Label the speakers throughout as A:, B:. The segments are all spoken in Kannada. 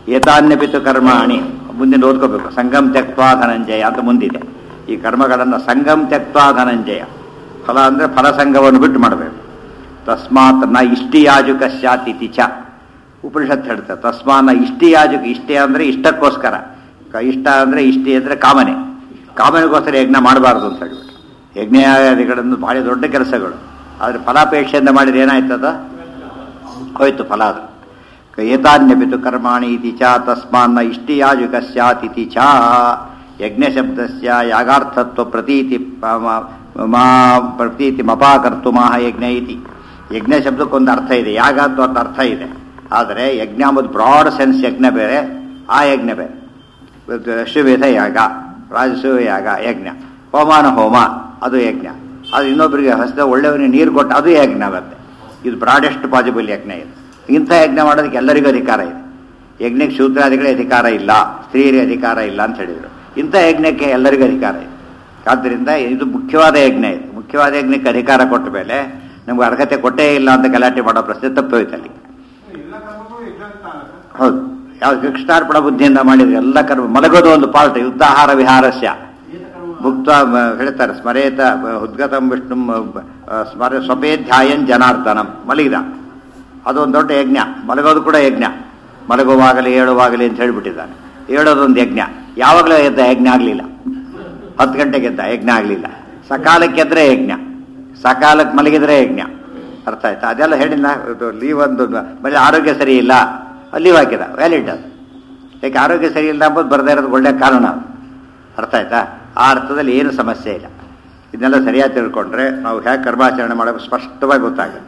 A: ಏತಾನ್ಯಪಿತು ಕರ್ಮಾಣಿ ಮುಂದಿನ ಓದ್ಕೋಬೇಕು ಸಂಗಮ್ ತ್ಯಕ್ವಾ ಧನಂಜಯ ಅಂತ ಮುಂದಿದೆ ಈ ಕರ್ಮಗಳನ್ನು ಸಂಗಮ್ ತ್ಯಕ್ವಾ ಧನಂಜಯ ಫಲ ಅಂದರೆ ಫಲಸಂಗವನ್ನು ಬಿಟ್ಟು ಮಾಡಬೇಕು ತಸ್ಮಾತ್ ನ ಇಷ್ಟಿಯಾಜುಕ ಸ್ಯಾತಿಥಿ ಚ ಉಪನಿಷತ್ ಹೇಳ್ತಾರೆ ತಸ್ಮಾನ ಇಷ್ಟಿಯಾಜುಕ ಇಷ್ಟೇ ಅಂದರೆ ಇಷ್ಟಕ್ಕೋಸ್ಕರ ಕ- ಇಷ್ಟ ಅಂದರೆ ಇಷ್ಟಿ ಅಂದರೆ ಕಾಮನೆ ಕಾಮನೆಗೋಸ್ಕರ ಯಜ್ಞ ಮಾಡಬಾರ್ದು ಅಂತ ಹೇಳ್ಬಿಟ್ಟು ಯಜ್ಞಾದಿಗಳನ್ನು ಭಾಳ ದೊಡ್ಡ ಕೆಲಸಗಳು ಆದರೆ ಫಲಾಪೇಕ್ಷೆಯಿಂದ ಮಾಡಿದ್ರೆ ಏನಾಯ್ತದ ಹೋಯ್ತು ಫಲ ಅದು ಏತಾನ್ಯಪಿತು ಕರ್ಮಾಣಿ ಇತಿ ಚ ತಸ್ಮಾನ್ನ ಇಷ್ಟಿಯಾಜುಕ ಸ್ಯಾತ್ ಇತಿ ಚ ಯಜ್ಞಶಬ್ದಸ್ಯ ಯಾಗಾರ್ಥತ್ವ ಪ್ರತೀತಿ ಪ- ಮ- ಮಾ- ಪ್ರತೀತಿ ಮಪಾಕರ್ತು ಮಾಹ ಯಜ್ಞ ಇತಿ ಯಜ್ಞ ಶಬ್ದಕ್ಕೊಂದು ಅರ್ಥ ಇದೆ ಯಾಗ ಅಂತ ಒಂದು ಅರ್ಥ ಇದೆ ಆದರೆ ಯಜ್ಞ ಎಂಬುದು ಬ್ರಾಡ್ ಸೆನ್ಸ್ ಯಜ್ಞ ಬೇರೆ ಆ ಯಜ್ಞ ಬೇರೆ ಅಶ್ವಮೇಧ ಯಾಗ ರಾಜಸೂಯ ಯಾಗ ಯಜ್ಞ ಹೋಮಾನ ಹೋಮ ಅದು ಯಜ್ಞ ಅದು ಇನ್ನೊಬ್ಬರಿಗೆ ಹಸಿದ ಒಳ್ಳೆಯವನಿಗೆ ನೀರು ಕೊಟ್ಟು ಅದು ಯಜ್ಞ ಆಗುತ್ತೆ ಇದು ಬ್ರಾಡೆಸ್ಟ್ ಪಾಸಿಬಲ್ ಯಜ್ಞ ಇದು ಇಂಥ ಯಜ್ಞ ಮಾಡೋದಕ್ಕೆ ಎಲ್ಲರಿಗೂ ಅಧಿಕಾರ ಇದೆ ಯಜ್ಞಕ್ಕೆ ಶೂದ್ರಾದಿಗಳಿಗೆ ಅಧಿಕಾರ ಇಲ್ಲ ಸ್ತ್ರೀಯರಿಗೆ ಅಧಿಕಾರ ಇಲ್ಲ ಅಂತ ಹೇಳಿದರು ಇಂಥ ಯಜ್ಞಕ್ಕೆ ಎಲ್ಲರಿಗೂ ಅಧಿಕಾರ ಇದೆ ಆದ್ದರಿಂದ ಇದು ಮುಖ್ಯವಾದ ಯಜ್ಞ ಇದು ಮುಖ್ಯವಾದ ಯಜ್ಞಕ್ಕೆ ಅಧಿಕಾರ ಕೊಟ್ಟ ಮೇಲೆ ನಮ್ಗೆ ಅರ್ಹತೆ ಕೊಟ್ಟೇ ಇಲ್ಲ ಅಂತ ಗಲಾಟೆ ಮಾಡೋ ಪ್ರಶ್ನೆ ತಪ್ಪೋಯ್ತು ಅಲ್ಲಿ
B: ಎಲ್ಲ ಕರ್ಮಗಳು ಯಜ್ಞ ಅಂತ ಅಲ್ಲ ಸರ್?
A: ಹೌದು ಯಾವ ಕೃಷ್ಣಾರ್ಪಣ ಬುದ್ಧಿಯಿಂದ ಮಾಡಿದ್ರೆ ಎಲ್ಲ ಕರ್ಮ ಮಲಗೋದು ಒಂದು ಪಾರ್ಟ್ ಯುದ್ಧಾಹಾರ ವಿಹಾರಸ್ಯ ಮುಕ್ತ ಮ- ಹೇಳ್ತಾರೆ ಸ್ಮರೇತ ಬ- ಉದ್ಗತಂ ವಿಷ್ಣು ಸ್ಮರ ಸ್ವಪೇಧ್ಯಾಯನ್ ಜನಾರ್ದನಂ ಮಲಗಿದ ಅದೊಂದು ದೊಡ್ಡ ಯಜ್ಞ ಮಲಗೋದು ಕೂಡ ಯಜ್ಞ ಮಲಗುವಾಗಲಿ ಏಳುವಾಗಲಿ ಅಂತ ಹೇಳ್ಬಿಟ್ಟಿದ್ದಾನೆ ಹೇಳೋದೊಂದು ಯಜ್ಞ ಯಾವಾಗಲೂ ಎದ್ದ ಯಜ್ಞ ಆಗಲಿಲ್ಲ ಹತ್ತು ಗಂಟೆಗೆ ಎದ್ದ ಯಜ್ಞ ಆಗಲಿಲ್ಲ ಸಕಾಲಕ್ಕೆ ಎದ್ರೆ ಯಜ್ಞ ಸಕಾಲಕ್ಕೆ ಮಲಗಿದ್ರೆ ಯಜ್ಞ ಅರ್ಥ ಆಯ್ತಾ ಅದೆಲ್ಲ ಹೇಳಿಲ್ಲ ಇದು ಲೀವ್ ಒಂದು ಮತ್ತೆ ಆರೋಗ್ಯ ಸರಿ ಇಲ್ಲ ಲೀವ್ ಹಾಕಿದ ವ್ಯಾಲಿಡ್ ಅದು ಯಾಕೆ ಆರೋಗ್ಯ ಸರಿ ಇಲ್ಲ ಅಂಬೋದು ಬರದೇ ಇರೋದು ಒಳ್ಳೆ ಕಾರಣ ಅದು ಅರ್ಥ ಆಯ್ತಾ ಆ ಅರ್ಥದಲ್ಲಿ ಏನು ಸಮಸ್ಯೆ ಇಲ್ಲ ಇದನ್ನೆಲ್ಲ ಸರಿಯಾಗಿ ತಿಳ್ಕೊಂಡ್ರೆ ನಾವು ಹೇಗೆ ಕರ್ಮಾಚರಣೆ ಮಾಡೋದು ಸ್ಪಷ್ಟವಾಗಿ ಗೊತ್ತಾಗುತ್ತೆ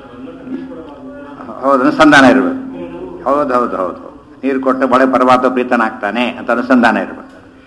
A: ಹೌದು ಅನುಸಂಧಾನ ಇರಬೇಕು ಹೌದು ಹೌದು ಹೌದು ನೀರು ಕೊಟ್ಟು ಬಳೆ ಪರಮಾತ್ಮ ಪ್ರೀತನಾಗ್ತಾನೆ ಅಂತ ಅನುಸಂಧಾನ ಇರಬೇಕು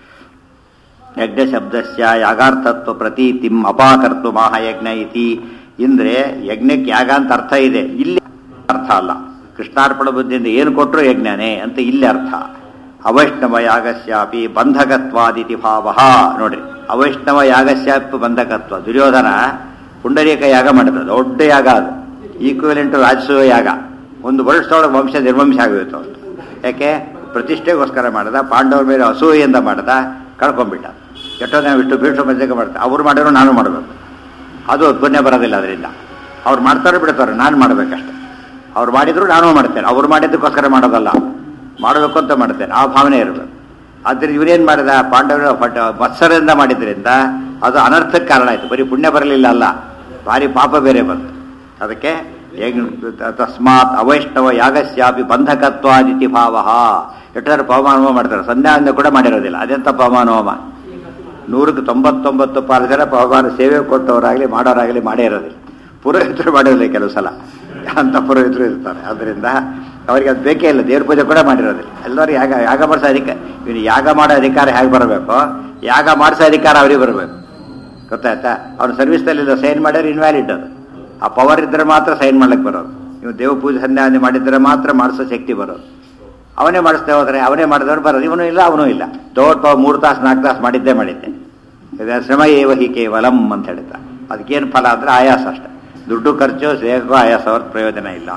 A: ಯಜ್ಞ ಶಬ್ದಸ್ಯ ಯಾಗಾರ್ಥತ್ವ ಪ್ರತೀತಿಂ ಅಪಾಕರ್ತು ಮಹಾಯಜ್ಞ ಇತಿ ಇಂದ್ರೆ ಯಜ್ಞಕ್ಕೆ ಯಾಗ ಅಂತ ಅರ್ಥ ಇದೆ ಇಲ್ಲಿ ಅರ್ಥ ಅಲ್ಲ ಕೃಷ್ಣಾರ್ಪಣ ಬುದ್ಧಿಯಿಂದ ಏನು ಕೊಟ್ಟರು ಯಜ್ಞನೇ ಅಂತ ಇಲ್ಲಿ ಅರ್ಥ ಅವೈಷ್ಣವ ಯಾಗಸ್ಯಾಪಿ ಬಂಧಕತ್ವಾದಿತಿ ಭಾವ ನೋಡ್ರಿ ಅವೈಷ್ಣವ ಯಾಗಸ್ಯಾಪಿ ಬಂಧಕತ್ವ ದುರ್ಯೋಧನ ಪುಂಡರೀಕ ಯಾಗ ಮಾಡಿದ ದೊಡ್ಡ ಯಾಗ ಅದು ಈಕ್ವಲೆಂಟ್ ರಾಜಸೂಯ ಯಾಗ ಒಂದು ವರ್ಷದೊಳಗೆ ವಂಶ ನಿರ್ವಂಶ ಆಗೋಯ್ತು ಅವನು ಯಾಕೆ ಪ್ರತಿಷ್ಠೆಗೋಸ್ಕರ ಮಾಡಿದ ಪಾಂಡವರ ಮೇಲೆ ಅಸೂಯೆಯಿಂದ ಮಾಡಿದ ಕಳ್ಕೊಂಡ್ಬಿಟ್ಟ ಎಷ್ಟೋ ಜನ ಇಷ್ಟು ಭೀಷ್ಮ ಮಧ್ಯಕ್ಕೆ ಮಾಡ್ತಾರೆ ಅವ್ರು ಮಾಡಿದ್ರು ನಾನು ಮಾಡಬೇಕು ಅದು ಪುಣ್ಯ ಬರೋದಿಲ್ಲ ಅದರಿಂದ ಅವ್ರು ಮಾಡ್ತಾರೆ ಬಿಡ್ತಾರೆ ನಾನು ಮಾಡಬೇಕಷ್ಟೆ ಅವ್ರು ಮಾಡಿದ್ರು ನಾನು ಮಾಡ್ತೇನೆ ಅವ್ರು ಮಾಡಿದ್ದಕ್ಕೋಸ್ಕರ ಮಾಡೋದಲ್ಲ ಮಾಡಬೇಕು ಅಂತ ಮಾಡ್ತೇನೆ ಆ ಭಾವನೆ ಇರಬೇಕು ಆದ್ರೆ ಇವರೇನು ಮಾಡಿದ ಪಾಂಡವರು ಪಟ್ಟ ಮತ್ಸರದಿಂದ ಮಾಡಿದ್ರಿಂದ ಅದು ಅನರ್ಥಕ್ಕೆ ಕಾರಣ ಆಯಿತು ಬರೀ ಪುಣ್ಯ ಬರಲಿಲ್ಲ ಅಲ್ಲ ಭಾರಿ ಪಾಪ ಬೇರೆ ಬಂತು ಅದಕ್ಕೆ ಯಜ್ಞ- ತಸ್ಮಾತ್ ಅವೈಷ್ಣವ ಯಾಗಸ್ಯಾಪಿ ಬಂಧಕತ್ವಾದಿತಿ ಭಾವ ಎಷ್ಟಾರು ಪವಮಾನ ಮಾಡ್ತಾರೆ ಸಂಧ್ಯಾವಂದ ಕೂಡ ಮಾಡಿರೋದಿಲ್ಲ ಅದೆಂತ ಪವಮಾನ ಹೋಮ ನೂರಕ್ಕೆ ತೊಂಬತ್ತೊಂಬತ್ತು ಪಾಲು ಜನ ಪವಮಾನ ಸೇವೆ ಕೊಟ್ಟವರಾಗಲಿ ಮಾಡೋರಾಗಲಿ ಮಾಡೇ ಇರೋದಿಲ್ಲ ಪುರೋಹಿತರು ಮಾಡಿರೋದಿಲ್ಲ ಕೆಲವು ಸಲ ಅಂತ ಪುರೋಹಿತರು ಇರ್ತಾರೆ ಅದರಿಂದ ಅವರಿಗೆ ಅದು ಬೇಕೇ ಇಲ್ಲ ದೇವ್ರ ಪೂಜೆ ಕೂಡ ಮಾಡಿರೋದಿಲ್ಲ ಎಲ್ಲರೂ ಯಾಗ ಯಾಗ ಮಾಡಿಸೋ ಅಧಿಕಾರ ಇವನು ಯಾಗ ಮಾಡೋ ಅಧಿಕಾರ ಹೇಗೆ ಬರಬೇಕು ಯಾಗ ಮಾಡಿಸೋ ಅಧಿಕಾರ ಅವರಿಗೆ ಬರಬೇಕು ಗೊತ್ತಾಯ್ತಾ ಅವ್ನು ಸರ್ವಿಸ್ನಲ್ಲಿ ಸೈನ್ ಮಾಡಿದ್ರೆ ಇನ್ವ್ಯಾಲಿಡ್ ಅದು ಆ ಪವರ್ ಇದ್ದರೆ ಮಾತ್ರ ಸೈನ್ ಮಾಡ್ಲಿಕ್ಕೆ ಬರೋದು ನೀವು ದೇವ ಪೂಜೆ ಸಂಧ್ಯಾವಂದನೆ ಮಾಡಿದ್ರೆ ಮಾತ್ರ ಮಾಡಿಸೋ ಶಕ್ತಿ ಬರೋದು ಅವನೇ ಮಾಡಿಸ್ತೇ ಹೋದ್ರೆ ಅವನೇ ಮಾಡಿದವ್ರು ಬರೋದು ಇವನು ಇಲ್ಲ ಅವನು ಇಲ್ಲ ದೊಡ್ಡ ಪಾವ ಮೂರು ತಾಸು ನಾಲ್ಕು ತಾಸು ಮಾಡಿದ್ದೇ ಮಾಡಿದ್ದೆ ಇದು ಶ್ರಮ ಏವ ಹಿ ಕೇವಲಂ ಅಂತ ಹೇಳ್ತಾ ಅದಕ್ಕೇನು ಫಲ ಅಂದ್ರೆ ಆಯಾಸ ಅಷ್ಟೆ ದುಡ್ಡು ಖರ್ಚು ಸೇವಕೋ ಆಯಾಸ ಅವ್ರ ಪ್ರಯೋಜನ ಇಲ್ಲ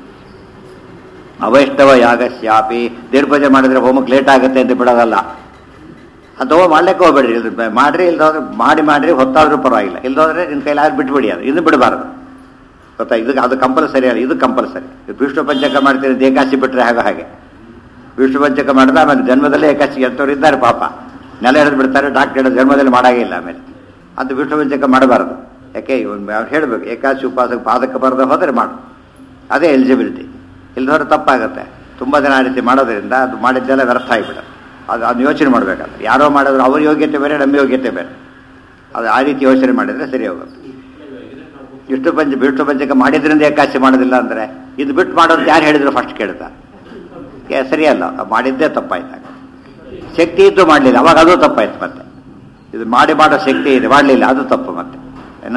A: ಅವೈಷ್ಣವ ಯಾಗಸ್ಯಾಪಿ ದೇವ್ರ ಪೂಜೆ ಮಾಡಿದ್ರೆ ಹೋಮಕ್ಕೆ ಲೇಟ್ ಆಗುತ್ತೆ ಅಂತ ಬಿಡೋದಲ್ಲ ಅದು ಮಾಡ್ಲಿಕ್ಕೆ ಹೋಗ್ಬೇಡ್ರಿ ಇಲ್ದ ಮಾಡ್ರಿ ಇಲ್ದೋದ್ರೆ ಮಾಡಿ ಮಾಡ್ರಿ ಹೊತ್ತಾದ್ರೂ ಪರವಾಗಿಲ್ಲ ಇಲ್ದೋದ್ರೆ ನಿನ್ನ ಕೈಲಾದ್ರೆ ಬಿಟ್ಬಿಡಿ ಅದು ಇದು ಬಿಡಬಾರ್ದು ಗೊತ್ತಾ ಇದಕ್ಕೆ ಅದು ಕಂಪಲ್ಸರಿ ಅಲ್ಲ ಇದು ಕಂಪಲ್ಸರಿ ವಿಷ್ಣು ಪಂಚಕ ಮಾಡ್ತೀರಿ ಏಕಾಸಿ ಬಿಟ್ರೆ ಹಾಗೆ ಹಾಗೆ ವಿಷ್ಣು ಪಂಚಕ ಮಾಡಿದ್ರೆ ಆಮೇಲೆ ಜನ್ಮದಲ್ಲೇ ಏಕಾಸಿ ಎಂಥವ್ರು ಇದ್ದಾರೆ ಪಾಪ ನೆಲ ಹಿಡಿದು ಬಿಡ್ತಾರೆ ಡಾಕ್ಟರ್ ಹೇಳೋ ಜನ್ಮದಲ್ಲಿ ಮಾಡಾಗಿಲ್ಲ ಆಮೇಲೆ ಅದು ವಿಷ್ಣು ಪಂಚಕ ಮಾಡಬಾರ್ದು ಯಾಕೆ ಇವನು ಅವ್ರು ಹೇಳಬೇಕು ಏಕಾಸಿ ಉಪವಾಸಕ ಪಾದಕ ಬರದೆ ಹೋದರೆ ಮಾಡು ಅದೇ ಎಲಿಜಿಬಿಲಿಟಿ ಇಲ್ದವ್ರೆ ತಪ್ಪಾಗುತ್ತೆ ತುಂಬ ಜನ ಆ ರೀತಿ ಮಾಡೋದ್ರಿಂದ ಅದು ಮಾಡಿದ್ದೆಲ್ಲ ವ್ಯರ್ಥ ಆಗಿಬಿಡುತ್ತೆ ಅದು ಅದು ಯೋಚನೆ ಮಾಡಬೇಕಾದ್ರೆ ಯಾರೋ ಮಾಡಿದ್ರು ಅವ್ರ ಯೋಗ್ಯತೆ ಬೇರೆ ನಮ್ಮ ಯೋಗ್ಯತೆ ಬೇರೆ ಅದು ಆ ರೀತಿ ಯೋಚನೆ ಮಾಡಿದರೆ ಸರಿ ಹೋಗುತ್ತೆ ವಿಷ್ಣು ಪಂಚ ವಿಷ್ಣು ಪಂಚಕ ಮಾಡಿದ್ರಿಂದ ಏಕಾಸಿ ಮಾಡೋದಿಲ್ಲ ಅಂದರೆ ಇದು ಬಿಟ್ಟು ಮಾಡೋದು ಯಾರು ಹೇಳಿದ್ರು ಫಸ್ಟ್ ಕೇಳ್ತಾರೆ ಏ, ಸರಿಯಲ್ಲ ಅದು ಮಾಡಿದ್ದೇ ತಪ್ಪಾಯ್ತಾಗ ಶಕ್ತಿ ಇದ್ದು ಮಾಡಲಿಲ್ಲ ಅವಾಗ ಅದು ತಪ್ಪಾಯ್ತು ಮತ್ತೆ ಇದು ಮಾಡಿ ಮಾಡೋ ಶಕ್ತಿ ಇದೆ ಮಾಡಲಿಲ್ಲ ಅದು ತಪ್ಪು ಮತ್ತೆ ಏನ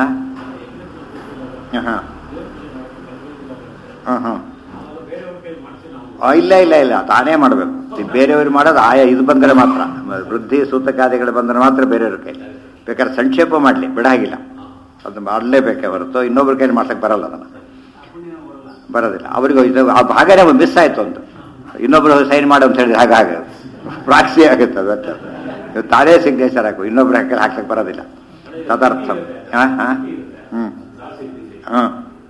A: ಹಾಂ ಹಾಂ ಹಾಂ ಆ, ಇಲ್ಲ ಇಲ್ಲ ಇಲ್ಲ ತಾನೇ ಮಾಡಬೇಕು ಬೇರೆಯವ್ರು ಮಾಡೋದು ಆಯಾ ಇದು ಬಂದರೆ ಮಾತ್ರ ವೃದ್ಧಿ ಸೂತಕಾದಿಗಳು ಬಂದರೆ ಮಾತ್ರ ಬೇರೆಯವ್ರ ಕೈ ಬೇಕಾದ್ರೆ ಸಂಕ್ಷೇಪ ಮಾಡಲಿ ಬಿಡಾಗಿಲ್ಲ ಅದು ಮಾಡಲೇಬೇಕೇ ಹೊರತು ಇನ್ನೊಬ್ರ ಕೈಲಿ ಮಾಡ್ಸಕ್ಕೆ ಬರಲ್ಲ ಅದನ್ನು ಬರೋದಿಲ್ಲ ಅವರಿಗೂ ಇದು ಆ ಭಾಗನೇ ಮಿಸ್ ಆಯಿತು ಒಂದು ಇನ್ನೊಬ್ರು ಸೈನ್ ಮಾಡು ಅಂತ ಹೇಳಿದ್ರೆ ಹಾಗೆ ಪ್ರಾಕ್ಸಿ ಆಗುತ್ತೆ ಅದಕ್ಕೆ ನೀವು ತಾನೇ ಸಿಗ್ನೇಚರ್ ಹಾಕು ಇನ್ನೊಬ್ರು ಹಾಕಿ ಹಾಕ್ಲಿಕ್ಕೆ ಬರೋದಿಲ್ಲ ತದರ್ಥಂ ಹಾಂ ಹಾಂ ಹ್ಞೂ ಹಾಂ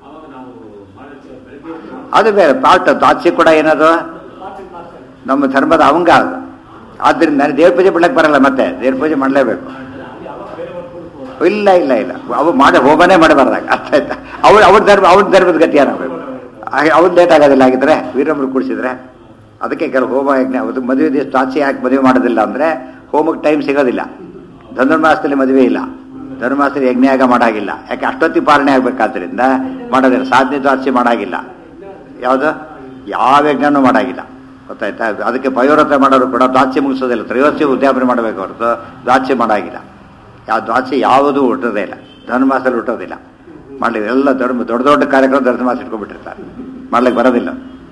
A: ಅದು ಬೇರೆ ಪಾಠ ದಾಚಿ ಕೂಡ ಏನದು ನಮ್ಮ ಧರ್ಮದ ಅವಂಗ ಅದು ಆದ್ದರಿಂದ ನನಗೆ ದೇವ್ರ ಪೂಜೆ ಬಿಡ್ಲಕ್ಕೆ ಬರಲ್ಲ ಮತ್ತೆ ದೇವ್ರ ಪೂಜೆ ಮಾಡಲೇಬೇಕು ಇಲ್ಲ ಇಲ್ಲ ಇಲ್ಲ ಅವು ಮಾಡಿ ಹೋಮನೇ ಮಾಡಬಾರ್ದಾಗ ಅರ್ಥ ಆಯ್ತಾ ಅವ್ರು ಅವ್ರ ಧರ್ಮ ಅವ್ರ ಧರ್ಮದ ಗತಿ ಏನಾಗಬೇಕು ಹಾಗೆ ಅವ್ರು ಲೇಟ್ ಆಗೋದಿಲ್ಲ ಆಗಿದ್ರೆ ವೀರಮ್ಮರು ಕೂಡಿಸಿದ್ರೆ ಅದಕ್ಕೆ ಕೆಲವು ಹೋಮ ಯಜ್ಞ ಅದು ಮದುವೆ ದಿವಸ ದಾಚಿ ಯಾಕೆ ಮದುವೆ ಮಾಡೋದಿಲ್ಲ ಅಂದರೆ ಹೋಮಕ್ಕೆ ಟೈಮ್ ಸಿಗೋದಿಲ್ಲ ಧನುರ್ಮಾಸದಲ್ಲಿ ಮದುವೆ ಇಲ್ಲ ಧನುರ್ಮಾಸದಲ್ಲಿ ಯಜ್ಞಯಾಗ ಮಾಡಾಗಿಲ್ಲ ಯಾಕೆ ಅಷ್ಟೊತ್ತಿ ಪಾಲನೆ ಆಗ್ಬೇಕಾದ್ರಿಂದ ಮಾಡೋದಿಲ್ಲ ಸಾಧನೆ ದಾಚಿ ಮಾಡಾಗಿಲ್ಲ ಯಾವುದು ಯಾವ ಯಜ್ಞನೂ ಮಾಡಾಗಿಲ್ಲ ಗೊತ್ತಾಯ್ತಾ ಅದಕ್ಕೆ ಪಯೋವ್ರತ ಮಾಡೋರು ಕೂಡ ದ್ವಾಚಿ ಮುಗಿಸೋದಿಲ್ಲ ತ್ರಯೋದಶಿ ಉದ್ಯಾಪನೆ ಮಾಡಬೇಕು ಹೊರತು ದ್ವಾಚಿ ಮಾಡಾಗಿಲ್ಲ ಯಾವ ದ್ವಾಚಿ ಯಾವುದೂ ಹುಟ್ಟೋದೇ ಇಲ್ಲ ಧನುರ್ಮಾಸದಲ್ಲಿ ಹುಟ್ಟೋದಿಲ್ಲ ಮಾಡಲಿಲ್ಲ ಎಲ್ಲ ಧರ್ಮ ದೊಡ್ಡ ದೊಡ್ಡ ಕಾರ್ಯಕ್ರಮ ಧನುರ್ಮಾಸ ಇಟ್ಕೊಂಡ್ಬಿಟ್ಟಿರ್ತಾರೆ ಮಾಡ್ಲಿಕ್ಕೆ ಬರೋದಿಲ್ಲ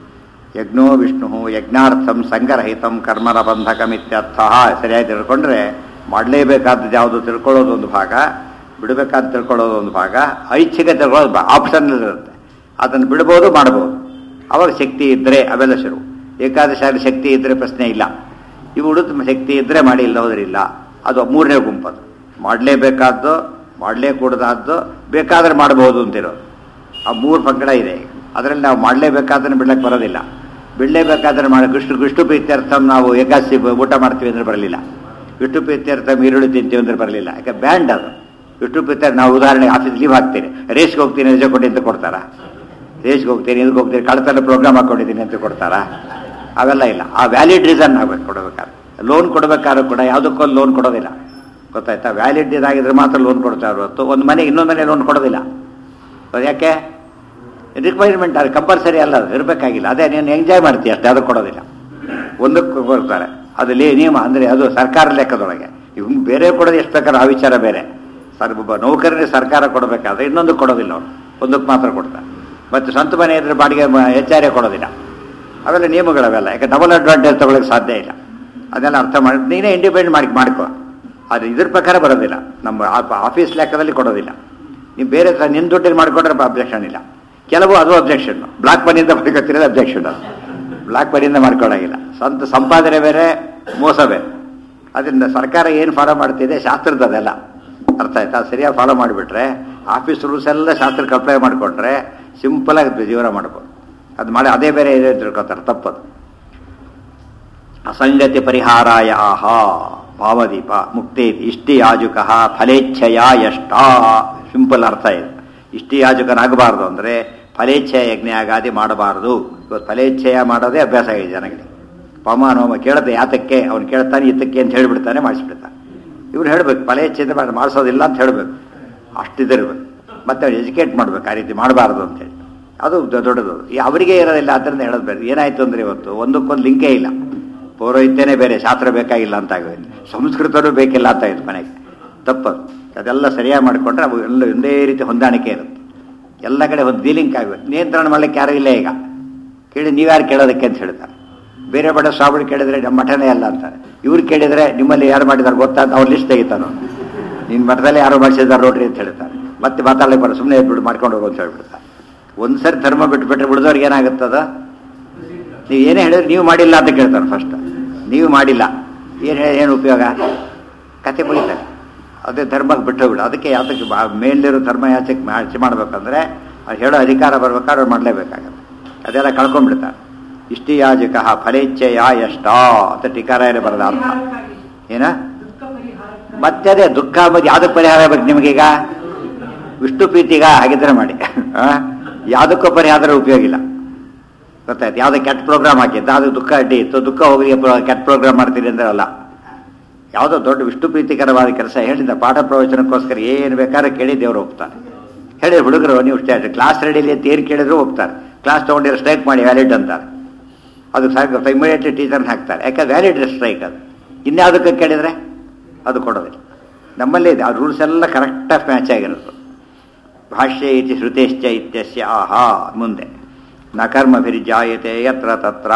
A: ಯಜ್ಞೋ ವಿಷ್ಣು ಯಜ್ಞಾರ್ಥಂ ಸಂಗರಹಿತಂ ಕರ್ಮನ ಬಂಧಕಮಿತ್ಯರ್ಥ ಸರಿಯಾಗಿ ತಿಳ್ಕೊಂಡ್ರೆ ಮಾಡಲೇಬೇಕಾದದ್ದು ಯಾವುದು ತಿಳ್ಕೊಳ್ಳೋದು ಒಂದು ಭಾಗ ಬಿಡಬೇಕಾದ ತಿಳ್ಕೊಳ್ಳೋದು ಒಂದು ಭಾಗ ಐಚ್ಛಿಕ ತಿಳ್ಕೊಳ್ಳೋದು ಆಪ್ಷನ್ ಇರುತ್ತೆ ಅದನ್ನು ಬಿಡ್ಬೋದು ಮಾಡ್ಬೋದು ಅವಾಗ ಶಕ್ತಿ ಇದ್ದರೆ ಅವೆಲ್ಲ ಶುರು ಏಕಾದಶಾಲಿ ಶಕ್ತಿ ಇದ್ದರೆ ಪ್ರಶ್ನೆ ಇಲ್ಲ ಇವು ಉಳಿದ ಶಕ್ತಿ ಇದ್ದರೆ ಮಾಡಿ ಇಲ್ಲ ಹೋದ್ರಿಲ್ಲ ಅದು ಮೂರನೇ ಗುಂಪದು ಮಾಡಲೇಬೇಕಾದ್ದು ಮಾಡಲೇ ಕೂಡದಾದ್ದು ಬೇಕಾದ್ರೆ ಮಾಡಬಹುದು ಅಂತಿರೋದು ಆ ಮೂರು ಪಂಗಡ ಇದೆ ಈಗ ಅದರಲ್ಲಿ ನಾವು ಮಾಡಲೇಬೇಕಾದ್ರೆ ಬಿಡ್ಲಕ್ಕೆ ಬರೋದಿಲ್ಲ ಬಿಡಲೇಬೇಕಾದ್ರೆ ಮಾಡಿ ವಿಷ್ಣು ವಿಷ್ಣು ಪ್ರೀತ್ಯರ್ಥಂ ನಾವು ಏಕಾದಶಿ ಊಟ ಮಾಡ್ತೀವಿ ಅಂದ್ರೆ ಬರಲಿಲ್ಲ ವಿಷ್ಣು ಪ್ರೀತ್ಯರ್ಥಂ ಈರುಳ್ಳಿ ತಿಂತೀವಿ ಅಂದ್ರೆ ಬರಲಿಲ್ಲ ಯಾಕೆ ಬ್ಯಾಂಡ್ ಅದು ವಿಷ್ಣು ಪ್ರೀತ್ಯರ್ಥ ನಾವು ಉದಾಹರಣೆಗೆ ಆಫೀಸ್ ಲೀವ್ ಹಾಕ್ತೀನಿ ರೇಸ್ಗೆ ಹೋಗ್ತೀನಿ ರಜೆ ಕೊಡಿ ಅಂತ ಕೊಡ್ತಾರಾ ರೇಸ್ಗೆ ಹೋಗ್ತೀನಿ ಇದಕ್ಕೆ ಹೋಗ್ತೀನಿ ಕಳತನ ಪ್ರೋಗ್ರಾಮ್ ಹಾಕೊಂಡಿದ್ದೀನಿ ಅಂತ ಕೊಡ್ತಾರಾ ಅವೆಲ್ಲ ಇಲ್ಲ ಆ ವ್ಯಾಲಿಡ್ ರೀಸನ್ ಆಗ್ಬೇಕು ಕೊಡಬೇಕಾದ್ರೆ ಲೋನ್ ಕೊಡಬೇಕಾದ್ರೂ ಕೂಡ ಯಾವುದಕ್ಕೊಂದು ಲೋನ್ ಕೊಡೋದಿಲ್ಲ ಗೊತ್ತಾಯ್ತಾ ವ್ಯಾಲಿಡ್ ಇದಾಗಿದ್ರೆ ಮಾತ್ರ ಲೋನ್ ಕೊಡ್ತಾರೆ ಹೊರತು ಒಂದು ಮನೆ ಇನ್ನೊಂದು ಮನೆ ಲೋನ್ ಕೊಡೋದಿಲ್ಲ ಅದು ಯಾಕೆ ರಿಕ್ವೈರ್ಮೆಂಟ್ ಅದು ಕಂಪಲ್ಸರಿ ಅಲ್ಲ ಅದು ಇರಬೇಕಾಗಿಲ್ಲ ಅದೇ ನೀನು ಎಂಜಾಯ್ ಮಾಡ್ತೀಯ ಅಷ್ಟೇ ಅದು ಕೊಡೋದಿಲ್ಲ ಒಂದಕ್ಕೆ ಕೊಡ್ತಾರೆ ಅದು ಲೇ ನಿಯಮ ಅಂದರೆ ಅದು ಸರ್ಕಾರ ಲೆಕ್ಕದೊಳಗೆ ಇವ್ನು ಬೇರೆ ಕೊಡೋದು ಎಷ್ಟು ಬೇಕಾದ್ರೆ ಆ ವಿಚಾರ ಬೇರೆ ಸರ್ ಒಬ್ಬ ನೌಕರನಿಗೆ ಸರ್ಕಾರ ಕೊಡಬೇಕಾದ್ರೆ ಇನ್ನೊಂದು ಕೊಡೋದಿಲ್ಲ ಅವ್ರು ಒಂದಕ್ಕೆ ಮಾತ್ರ ಕೊಡ್ತಾರೆ ಮತ್ತು ಸ್ವಂತ ಮನೆ ಇದ್ರೆ ಬಾಡಿಗೆ ಹೆಚ್ಚಾರೆ ಕೊಡೋದಿಲ್ಲ ಅವೆಲ್ಲ ನಿಯಮಗಳವೆಲ್ಲ ಯಾಕೆ ಡಬಲ್ ಅಡ್ವಾಂಟೇಜ್ ತಗೊಳ್ಳೋಕೆ ಸಾಧ್ಯ ಇಲ್ಲ ಅದೆಲ್ಲ ಅರ್ಥ ಮಾಡಿ ನೀನೇ ಇಂಡಿಪೆಂಡೆಂಟ್ ಮಾಡಿ ಮಾಡ್ಕೋ ಅದು ಇದ್ರ ಪ್ರಕಾರ ಬರೋದಿಲ್ಲ ನಮ್ಮ ಆಫೀಸ್ ಲೆಕ್ಕದಲ್ಲಿ ಕೊಡೋದಿಲ್ಲ ನೀವು ಬೇರೆ ಸ- ನಿನ್ನ ದುಡ್ಡಿಗೆ ಮಾಡಿಕೊಂಡ್ರೆ ಅಬ್ಜೆಕ್ಷನ್ ಇಲ್ಲ ಕೆಲವು ಅದು ಅಬ್ಜೆಕ್ಷನ್ ಬ್ಲಾಕ್ ಮನಿಯಿಂದ ಮಾಡ್ಕೊತಿರೋದು ಅಬ್ಜೆಕ್ಷನ್ ಅದು ಬ್ಲಾಕ್ ಮನಿಯಿಂದ ಮಾಡ್ಕೊಳ್ಳೋಂಗಿಲ್ಲ ಸ್ವಂತ ಸಂಪಾದನೆ ಬೇರೆ ಮೋಸ ಬೇರೆ ಅದರಿಂದ ಸರ್ಕಾರ ಏನು ಫಾಲೋ ಮಾಡ್ತಿದೆ ಶಾಸ್ತ್ರದ ಅದೆಲ್ಲ ಅರ್ಥ ಆಯ್ತಾ ಸರಿಯಾಗಿ ಫಾಲೋ ಮಾಡಿಬಿಟ್ರೆ ಆಫೀಸ್ ರೂಲ್ಸ್ ಎಲ್ಲ ಶಾಸ್ತ್ರಕ್ಕೆ ಅಪ್ಲೈ ಮಾಡಿಕೊಂಡ್ರೆ ಸಿಂಪಲಾಗಿ ಜೀವನ ಮಾಡ್ಬೋದು ಅದು ಮಾಡಿ ಅದೇ ಬೇರೆ ಇದೆ ಅಂತ ತಿಳ್ಕೊತಾರೆ ತಪ್ಪದು ಅಸಂಗತಿ ಪರಿಹಾರಾಯ ಆಹ ಭಾವದೀಪ ಮುಕ್ತಿ ಇಷ್ಟಿ ಯಾಜುಕ ಫಲೇಚ್ಛಯ ಎಷ್ಟ ಸಿಂಪಲ್ ಅರ್ಥ ಇದೆ ಇಷ್ಟಿ ಯಾಜಕನಾಗಬಾರ್ದು ಅಂದರೆ ಫಲೇಚ್ಛಯ ಯಜ್ಞಯಾಗಾದಿ ಮಾಡಬಾರದು ಇವತ್ತು ಫಲೇಚ್ಛಯ ಮಾಡೋದೇ ಅಭ್ಯಾಸ ಆಗಿದೆ ಜನಗಳಿಗೆ ಪಮಾನೋಮ ಕೇಳದೆ ಯಾತಕ್ಕೆ ಅವ್ನು ಕೇಳ್ತಾನೆ ಇತ್ತಕ್ಕೆ ಅಂತ ಹೇಳಿಬಿಡ್ತಾನೆ ಮಾಡಿಸ್ಬಿಡ್ತಾನೆ ಇವ್ರು ಹೇಳ್ಬೇಕು ಫಲೇಚ್ಛೆ ಮಾಡಿ ಮಾಡಿಸೋದಿಲ್ಲ ಅಂತ ಹೇಳಬೇಕು ಅಷ್ಟಿದಿರ್ಬೇಕು ಮತ್ತೆ ಅವ್ರು ಎಜುಕೇಟ್ ಮಾಡ್ಬೇಕು ಆ ರೀತಿ ಮಾಡಬಾರ್ದು ಅಂತೇಳಿ ಅದು ದೊ- ದೊಡ್ಡದು ಈ ಅವರಿಗೆ ಇರೋದಿಲ್ಲ ಅದರಿಂದ ಹೇಳೋದು ಬೇರೆ ಏನಾಯ್ತು ಅಂದ್ರೆ ಇವತ್ತು ಒಂದಕ್ಕೊಂದು ಲಿಂಕೇ ಇಲ್ಲ ಪೌರೋಹಿತ್ಯನೇ ಬೇರೆ ಶಾಸ್ತ್ರ ಬೇಕಾಗಿಲ್ಲ ಅಂತ ಆಗೋಯ್ತು ಸಂಸ್ಕೃತನೂ ಬೇಕಿಲ್ಲ ಅಂತ ಆಯ್ತು ಮನೆಗೆ ತಪ್ಪದು ಅದೆಲ್ಲ ಸರಿಯಾಗಿ ಮಾಡಿಕೊಂಡ್ರೆ ಅವು ಎಲ್ಲ ಒಂದೇ ರೀತಿ ಹೊಂದಾಣಿಕೆ ಇರುತ್ತೆ ಎಲ್ಲ ಕಡೆ ಒಂದು ಡೀಲಿಂಕ್ ಆಗಬೇಕು ನಿಯಂತ್ರಣ ಮಾಡ್ಲಿಕ್ಕೆ ಯಾರೂ ಇಲ್ಲ ಈಗ ಕೇಳಿ ನೀವ್ಯಾರು ಕೇಳೋದಕ್ಕೆ ಅಂತ ಹೇಳ್ತಾರೆ ಬೇರೆ ಬಡ ಸ್ವಾಮಿಗಳು ಕೇಳಿದ್ರೆ ನಮ್ಮ ಮಠನೇ ಅಲ್ಲ ಅಂತಾರೆ ಇವ್ರು ಕೇಳಿದ್ರೆ ನಿಮ್ಮಲ್ಲಿ ಯಾರು ಮಾಡಿದಾರೆ ಗೊತ್ತಾ ಅಂತ ಅವ್ರ ಲಿಸ್ಟ್ ತೆಗಿತಾನು ನಿನ್ನ ಮಠದಲ್ಲಿ ಯಾರು ಮಾಡಿಸಿದಾರೆ ನೋಡ್ರಿ ಅಂತ ಹೇಳ್ತಾರೆ ಮತ್ತೆ ಮಾತಾಡಲಿಕ್ಕೆ ಬರೋ ಸುಮ್ಮನೆ ಬಿಡು ಮಾಡ್ಕೊಂಡು ಹೋಗು ಅಂತ ಹೇಳ್ಬಿಡ್ತಾರೆ ಒಂದ್ಸರಿ ಧರ್ಮ ಬಿಟ್ಬಿಟ್ರೆ ಬಿಡಿದವ್ರಿಗೆ ಏನಾಗುತ್ತದ ನೀವು ಏನೇ ಹೇಳಿದ್ರೆ ನೀವು ಮಾಡಿಲ್ಲ ಅಂತ ಕೇಳ್ತಾರೆ ಫಸ್ಟ್ ನೀವು ಮಾಡಿಲ್ಲ ಏನು ಹೇಳಿ ಏನು ಉಪಯೋಗ ಕತೆ ಮುಗಿತಾರೆ ಅದೇ ಧರ್ಮಕ್ಕೆ ಬಿಟ್ಟು ಬಿಡು ಅದಕ್ಕೆ ಯಾತಕ್ಕೆ ಬಾ- ಮೇಲಿರೋ ಧರ್ಮ ಯಾಚಕ್ಕೆ ಆಚೆ ಮಾಡ್ಬೇಕಂದ್ರೆ ಅದು ಹೇಳೋ ಅಧಿಕಾರ ಬರ್ಬೇಕಾದ್ರೆ ಅವ್ರು ಮಾಡಲೇಬೇಕಾಗತ್ತೆ ಅದೆಲ್ಲ ಕಳ್ಕೊಂಡ್ಬಿಡ್ತಾರೆ ಇಷ್ಟಿ ಯಾಜಕ ಫಲೇಚ್ಛೆಯ ಎಷ್ಟ ಅಂತ ಟೀಕಾರಾಯರೇ ಬರದ ಅರ್ಥ ಏನ ಮತ್ತೆ ಅದೇ ದುಃಖ ಮತ್ತೆ ಯಾವ್ದಕ್ಕೆ ಪರಿಹಾರ ಬೇಕು ನಿಮಗೀಗ ವಿಷ್ಣು ಪ್ರೀತಿಗ ಹಾಗಿದ್ರೆ ಮಾಡಿ ಆ? ಯಾವುದಕ್ಕೂ ಪರಿಹಾರ ಉಪಯೋಗ ಇಲ್ಲ ಗೊತ್ತಾಯ್ತು ಯಾವುದೋ ಕೆಟ್ಟ ಪ್ರೋಗ್ರಾಮ್ ಹಾಕಿದ್ದ ಅದು ದುಃಖ ಅಡ್ಡಿ ಇತ್ತು ದುಃಖ ಹೋಗಿ ಪ್ರ- ಕೆಟ್ಟ ಪ್ರೋಗ್ರಾಮ್ ಮಾಡ್ತೀರಿ ಅಂದ್ರೆ ಅಲ್ಲ ಯಾವುದೋ ದೊಡ್ಡ ವಿಷ್ಣು ಪ್ರೀತಿಕರವಾದ ಕೆಲಸ ಹೇಳಿದ ಪಾಠ ಪ್ರವಚನಕ್ಕೋಸ್ಕರ ಏನು ಬೇಕಾದ್ರೆ ಕೇಳಿ ದೇವರು ಹೋಗ್ತಾರೆ ಹೇಳಿ ಹುಡುಗರು ನೀವು ಸ್ಟೇ ಕ್ಲಾಸ್ ರೆಡಿಲಿ ಅಂತ ಏನು ಕೇಳಿದ್ರು ಹೋಗ್ತಾರೆ ಕ್ಲಾಸ್ ತೊಗೊಂಡಿರೋ ಸ್ಟ್ರೈಕ್ ಮಾಡಿ ವ್ಯಾಲಿಡ್ ಅಂತಾರೆ ಅದು ಸಾಕು ಇಮಿಡಿಯೇಟ್ಲಿ ಟೀಚರ್ನ ಹಾಕ್ತಾರೆ ಯಾಕೆ ವ್ಯಾಲಿಡ್ ಸ್ಟ್ರೈಕ್ ಅದು ಇನ್ಯಾವುದಕ್ಕೆ ಕೇಳಿದರೆ ಅದು ಕೊಡೋದಿಲ್ಲ ನಮ್ಮಲ್ಲಿ ಇದೆ ಆ ರೂಲ್ಸ್ ಎಲ್ಲ ಕರೆಕ್ಟಾಗಿ ಮ್ಯಾಚ್ ಆಗಿರೋದು ಭಾಷ್ಯ ಇತಿ ಶ್ರುತೇಶ್ಚ ಇತ್ಯಸ್ಯ ಆಹಾ ಮುಂದೆ ನ ಕರ್ಮಭಿರ್ಜಾಯತೆ ಯತ್ರ ತತ್ರ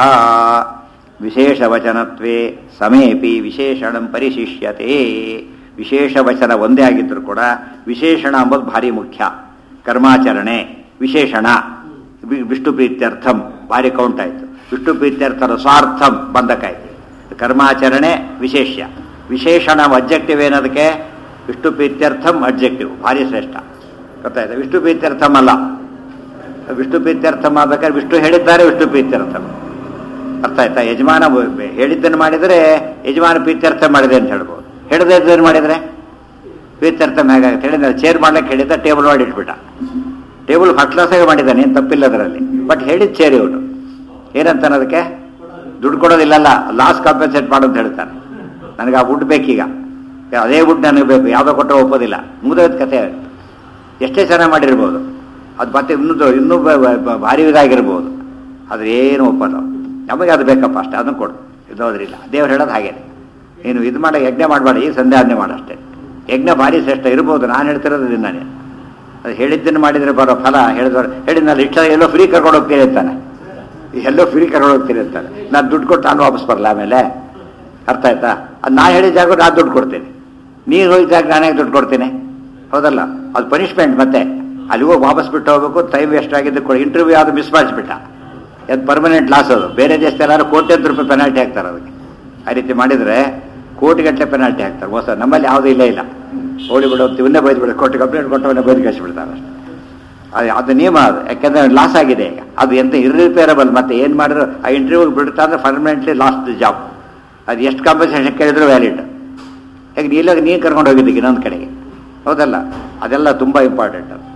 A: ವಿಶೇಷವಚನತ್ವೇ ಸಮೇಪಿ ವಿಶೇಷಣಂ ಪರಿಶಿಷ್ಯತೆ ವಿಶೇಷ ವಚನ ಒಂದೇ ಆಗಿದ್ದರೂ ಕೂಡ ವಿಶೇಷಣ ಅಂಬುದು ಭಾರಿ ಮುಖ್ಯ ಕರ್ಮಾಚರಣೆ ವಿಶೇಷಣ ವಿ- ವಿಷ್ಣು ಪ್ರೀತ್ಯರ್ಥಂ ಭಾರಿ ಕೌಂಟ್ ಆಯಿತು ವಿಷ್ಣು ಪ್ರೀತ್ಯರ್ಥರ ಸ್ವಾರ್ಥಂ ಬಂಧಕ ಇದೆ ಕರ್ಮಾಚರಣೆ ವಿಶೇಷ್ಯ ವಿಶೇಷಣ ಅಬ್ಜೆಕ್ಟಿವ್ ಏನದಕ್ಕೆ ವಿಷ್ಣು ಪ್ರೀತ್ಯರ್ಥಂ ಅಬ್ಜೆಕ್ಟಿವ್ ಭಾರಿ ಶ್ರೇಷ್ಠ ಗೊತ್ತಾಯ್ತಾ ವಿಷ್ಣು ಪ್ರೀತ್ಯರ್ಥಂ ಅಲ್ಲ ವಿಷ್ಣು ಪ್ರೀತ್ಯರ್ಥಂ ಆಗ್ಬೇಕಾದ್ರೆ ವಿಷ್ಣು ಹೇಳಿದ್ದಾರೆ ವಿಷ್ಣು ಪ್ರೀತ್ಯರ್ಥಂ ಅರ್ಥ ಆಯ್ತಾ ಯಜಮಾನ ಬ- ಹೇಳಿದ್ದನ್ನು ಮಾಡಿದರೆ ಯಜಮಾನ ಪ್ರೀತ್ಯರ್ಥ ಮಾಡಿದೆ ಅಂತ ಹೇಳ್ಬೋದು ಹೇಳದೇ ಇದ್ದನ್ನು ಮಾಡಿದರೆ ಪ್ರೀತ್ಯರ್ಥ ಹೇಗಾಗುತ್ತೆ ಹೇಳಿದ ಚೇರ್ ಮಾಡ್ಲಿಕ್ಕೆ ಹೇಳಿದ್ದ ಟೇಬಲ್ ಮಾಡಿ ಇಟ್ಬಿಟ್ಟ ಟೇಬಲ್ ಫಸ್ಟ್ ಕ್ಲಾಸಾಗಿ ಮಾಡಿದ್ದಾನೆ ಏನು ತಪ್ಪಿಲ್ಲ ಅದರಲ್ಲಿ ಬಟ್ ಹೇಳಿದ ಚೇರ್ ಇವನು ಏನಂತಾನೆ ಅದಕ್ಕೆ ದುಡ್ಡು ಕೊಡೋದಿಲ್ಲಲ್ಲ ಲಾಸ್ ಕಾಂಪನ್ಸೇಟ್ ಮಾಡು ಅಂತ ಹೇಳ್ತಾನೆ ನನಗೆ ಆ ವುಡ್ ಬೇಕೀಗ ಅದೇ ವುಡ್ ನನಗೆ ಬೇಕು ಯಾವುದೋ ಕೊಟ್ಟರೆ ಒಪ್ಪೋದಿಲ್ಲ ಮುಗಿದೋದ್ ಕತೆ ಎಷ್ಟೇ ಚೆನ್ನಾಗಿ ಮಾಡಿರ್ಬೋದು ಅದು ಮತ್ತೆ ಇನ್ನೂ ದೊ- ಇನ್ನೂ ಬ- ಬ- ಬ- ಭಾರಿ ಇದಾಗಿರ್ಬೋದು ಆದ್ರೆ ಏನು ಒಪ್ಪಲ್ಲ ನಮಗೆ ಅದು ಬೇಕಪ್ಪ ಅಷ್ಟೇ ಅದನ್ನು ಕೊಡು ಇಲ್ಲೋದ್ರಿಲ್ಲ ದೇವ್ರು ಹೇಳೋದು ಹಾಗೇನೆ ನೀನು ಇದು ಮಾಡಿ ಯಜ್ಞ ಮಾಡಬೇಡ ಈ ಸಂಧ್ಯಾವನೆ ಮಾಡಷ್ಟೇ ಯಜ್ಞ ಭಾರಿ ಶ್ರೇಷ್ಠ ಇರ್ಬೋದು ನಾನು ಹೇಳ್ತಿರೋದು ಇದನ್ನೇ ಅದು ಹೇಳಿದ್ದನ್ನು ಮಾಡಿದರೆ ಬರೋ ಫಲ ಹೇಳಿದವರು ಹೇಳಿದ್ನಲ್ಲ ಇಷ್ಟ ಎಲ್ಲೋ ಫ್ರೀ ಕರ್ಕೊಂಡು ಹೋಗ್ತೀನಿ ಅಂತಾನೆ ಎಲ್ಲೋ ಫ್ರೀ ಕರ್ಕೊಂಡು ಹೋಗ್ತೀನಿ ಅಂತಾನೆ ನಾನು ದುಡ್ಡು ಕೊಟ್ಟು ನಾನು ವಾಪಸ್ ಬರಲ್ಲ ಆಮೇಲೆ ಅರ್ಥ ಆಯ್ತಾ ಅದು ನಾ ಹೇಳಿದ ಜಾಗ ನಾನು ದುಡ್ಡು ಕೊಡ್ತೀನಿ ನೀನು ಹೋಗಿದ ಜಾಗ ನಾನೇ ದುಡ್ಡು ಕೊಡ್ತೀನಿ ಹೌದಲ್ಲ ಅದು ಪನಿಷ್ಮೆಂಟ್ ಮತ್ತೆ ಅಲ್ಲಿ ಹೋಗಿ ವಾಪಸ್ ಬಿಟ್ಟು ಹೋಗ್ಬೇಕು ಟೈಮ್ ವೇಸ್ಟ್ ಆಗಿದ್ದು ಕೊಡಿ ಇಂಟರ್ವ್ಯೂ ಯಾವುದು ಮಿಸ್ ಮಾಡಿಸ್ಬಿಟ್ಟ ಅದು ಪರ್ಮನೆಂಟ್ ಲಾಸ್ ಅದು ಬೇರೆ ದೇಶದ ಎಲ್ಲರೂ ಕೋಟ್ಯಂತರ ರೂಪಾಯಿ ಪೆನಾಲ್ಟಿ ಹಾಕ್ತಾರೆ ಅದಕ್ಕೆ ಆ ರೀತಿ ಮಾಡಿದರೆ ಕೋಟಿಗಟ್ಟಲೆ ಪೆನಾಲ್ಟಿ ಹಾಕ್ತಾರೆ ಮೋಸ ನಮ್ಮಲ್ಲಿ ಯಾವುದೂ ಇಲ್ಲೇ ಇಲ್ಲ ಹೋಳಿ ಬಿಡು ಇವನ್ನೇ ಬೈದು ಬಿಡು ಕೋಟಿ ಕಂಪ್ಲೇಂಟ್ ಕೊಟ್ಟವನ್ನೇ ಬೈದು ಕಳಿಸ್ಬಿಡ್ತಾರೆ ಅಷ್ಟೇ ಅದು ಅದು ನಿಯಮ ಅದು ಯಾಕೆಂದ್ರೆ ಲಾಸ್ ಆಗಿದೆ ಈಗ ಅದು ಎಂತ ಇರ್ರಿಪೇರಬಲ್ ಮತ್ತೆ ಏನು ಮಾಡಿದ್ರು ಆ ಇಂಟರ್ವ್ಯೂ ಬಿಡ್ತಾ ಅಂದ್ರೆ ಪರ್ಮನೆಂಟ್ಲಿ ಲಾಸ್ಟ್ ಜಾಬ್ ಅದು ಎಷ್ಟು ಕಾಂಪನ್ಸೇಷನ್ ಕೇಳಿದ್ರು ವ್ಯಾಲಿಡ್ ಹೇಗೆ ನೀಲಾಗ ನೀನು ಕರ್ಕೊಂಡು ಹೋಗಿದ್ದೀಗ ಇನ್ನೊಂದು ಕಡೆಗೆ ಹೌದಲ್ಲ ಅದೆಲ್ಲ ತುಂಬ ಇಂಪಾರ್ಟೆಂಟ್ ಅದು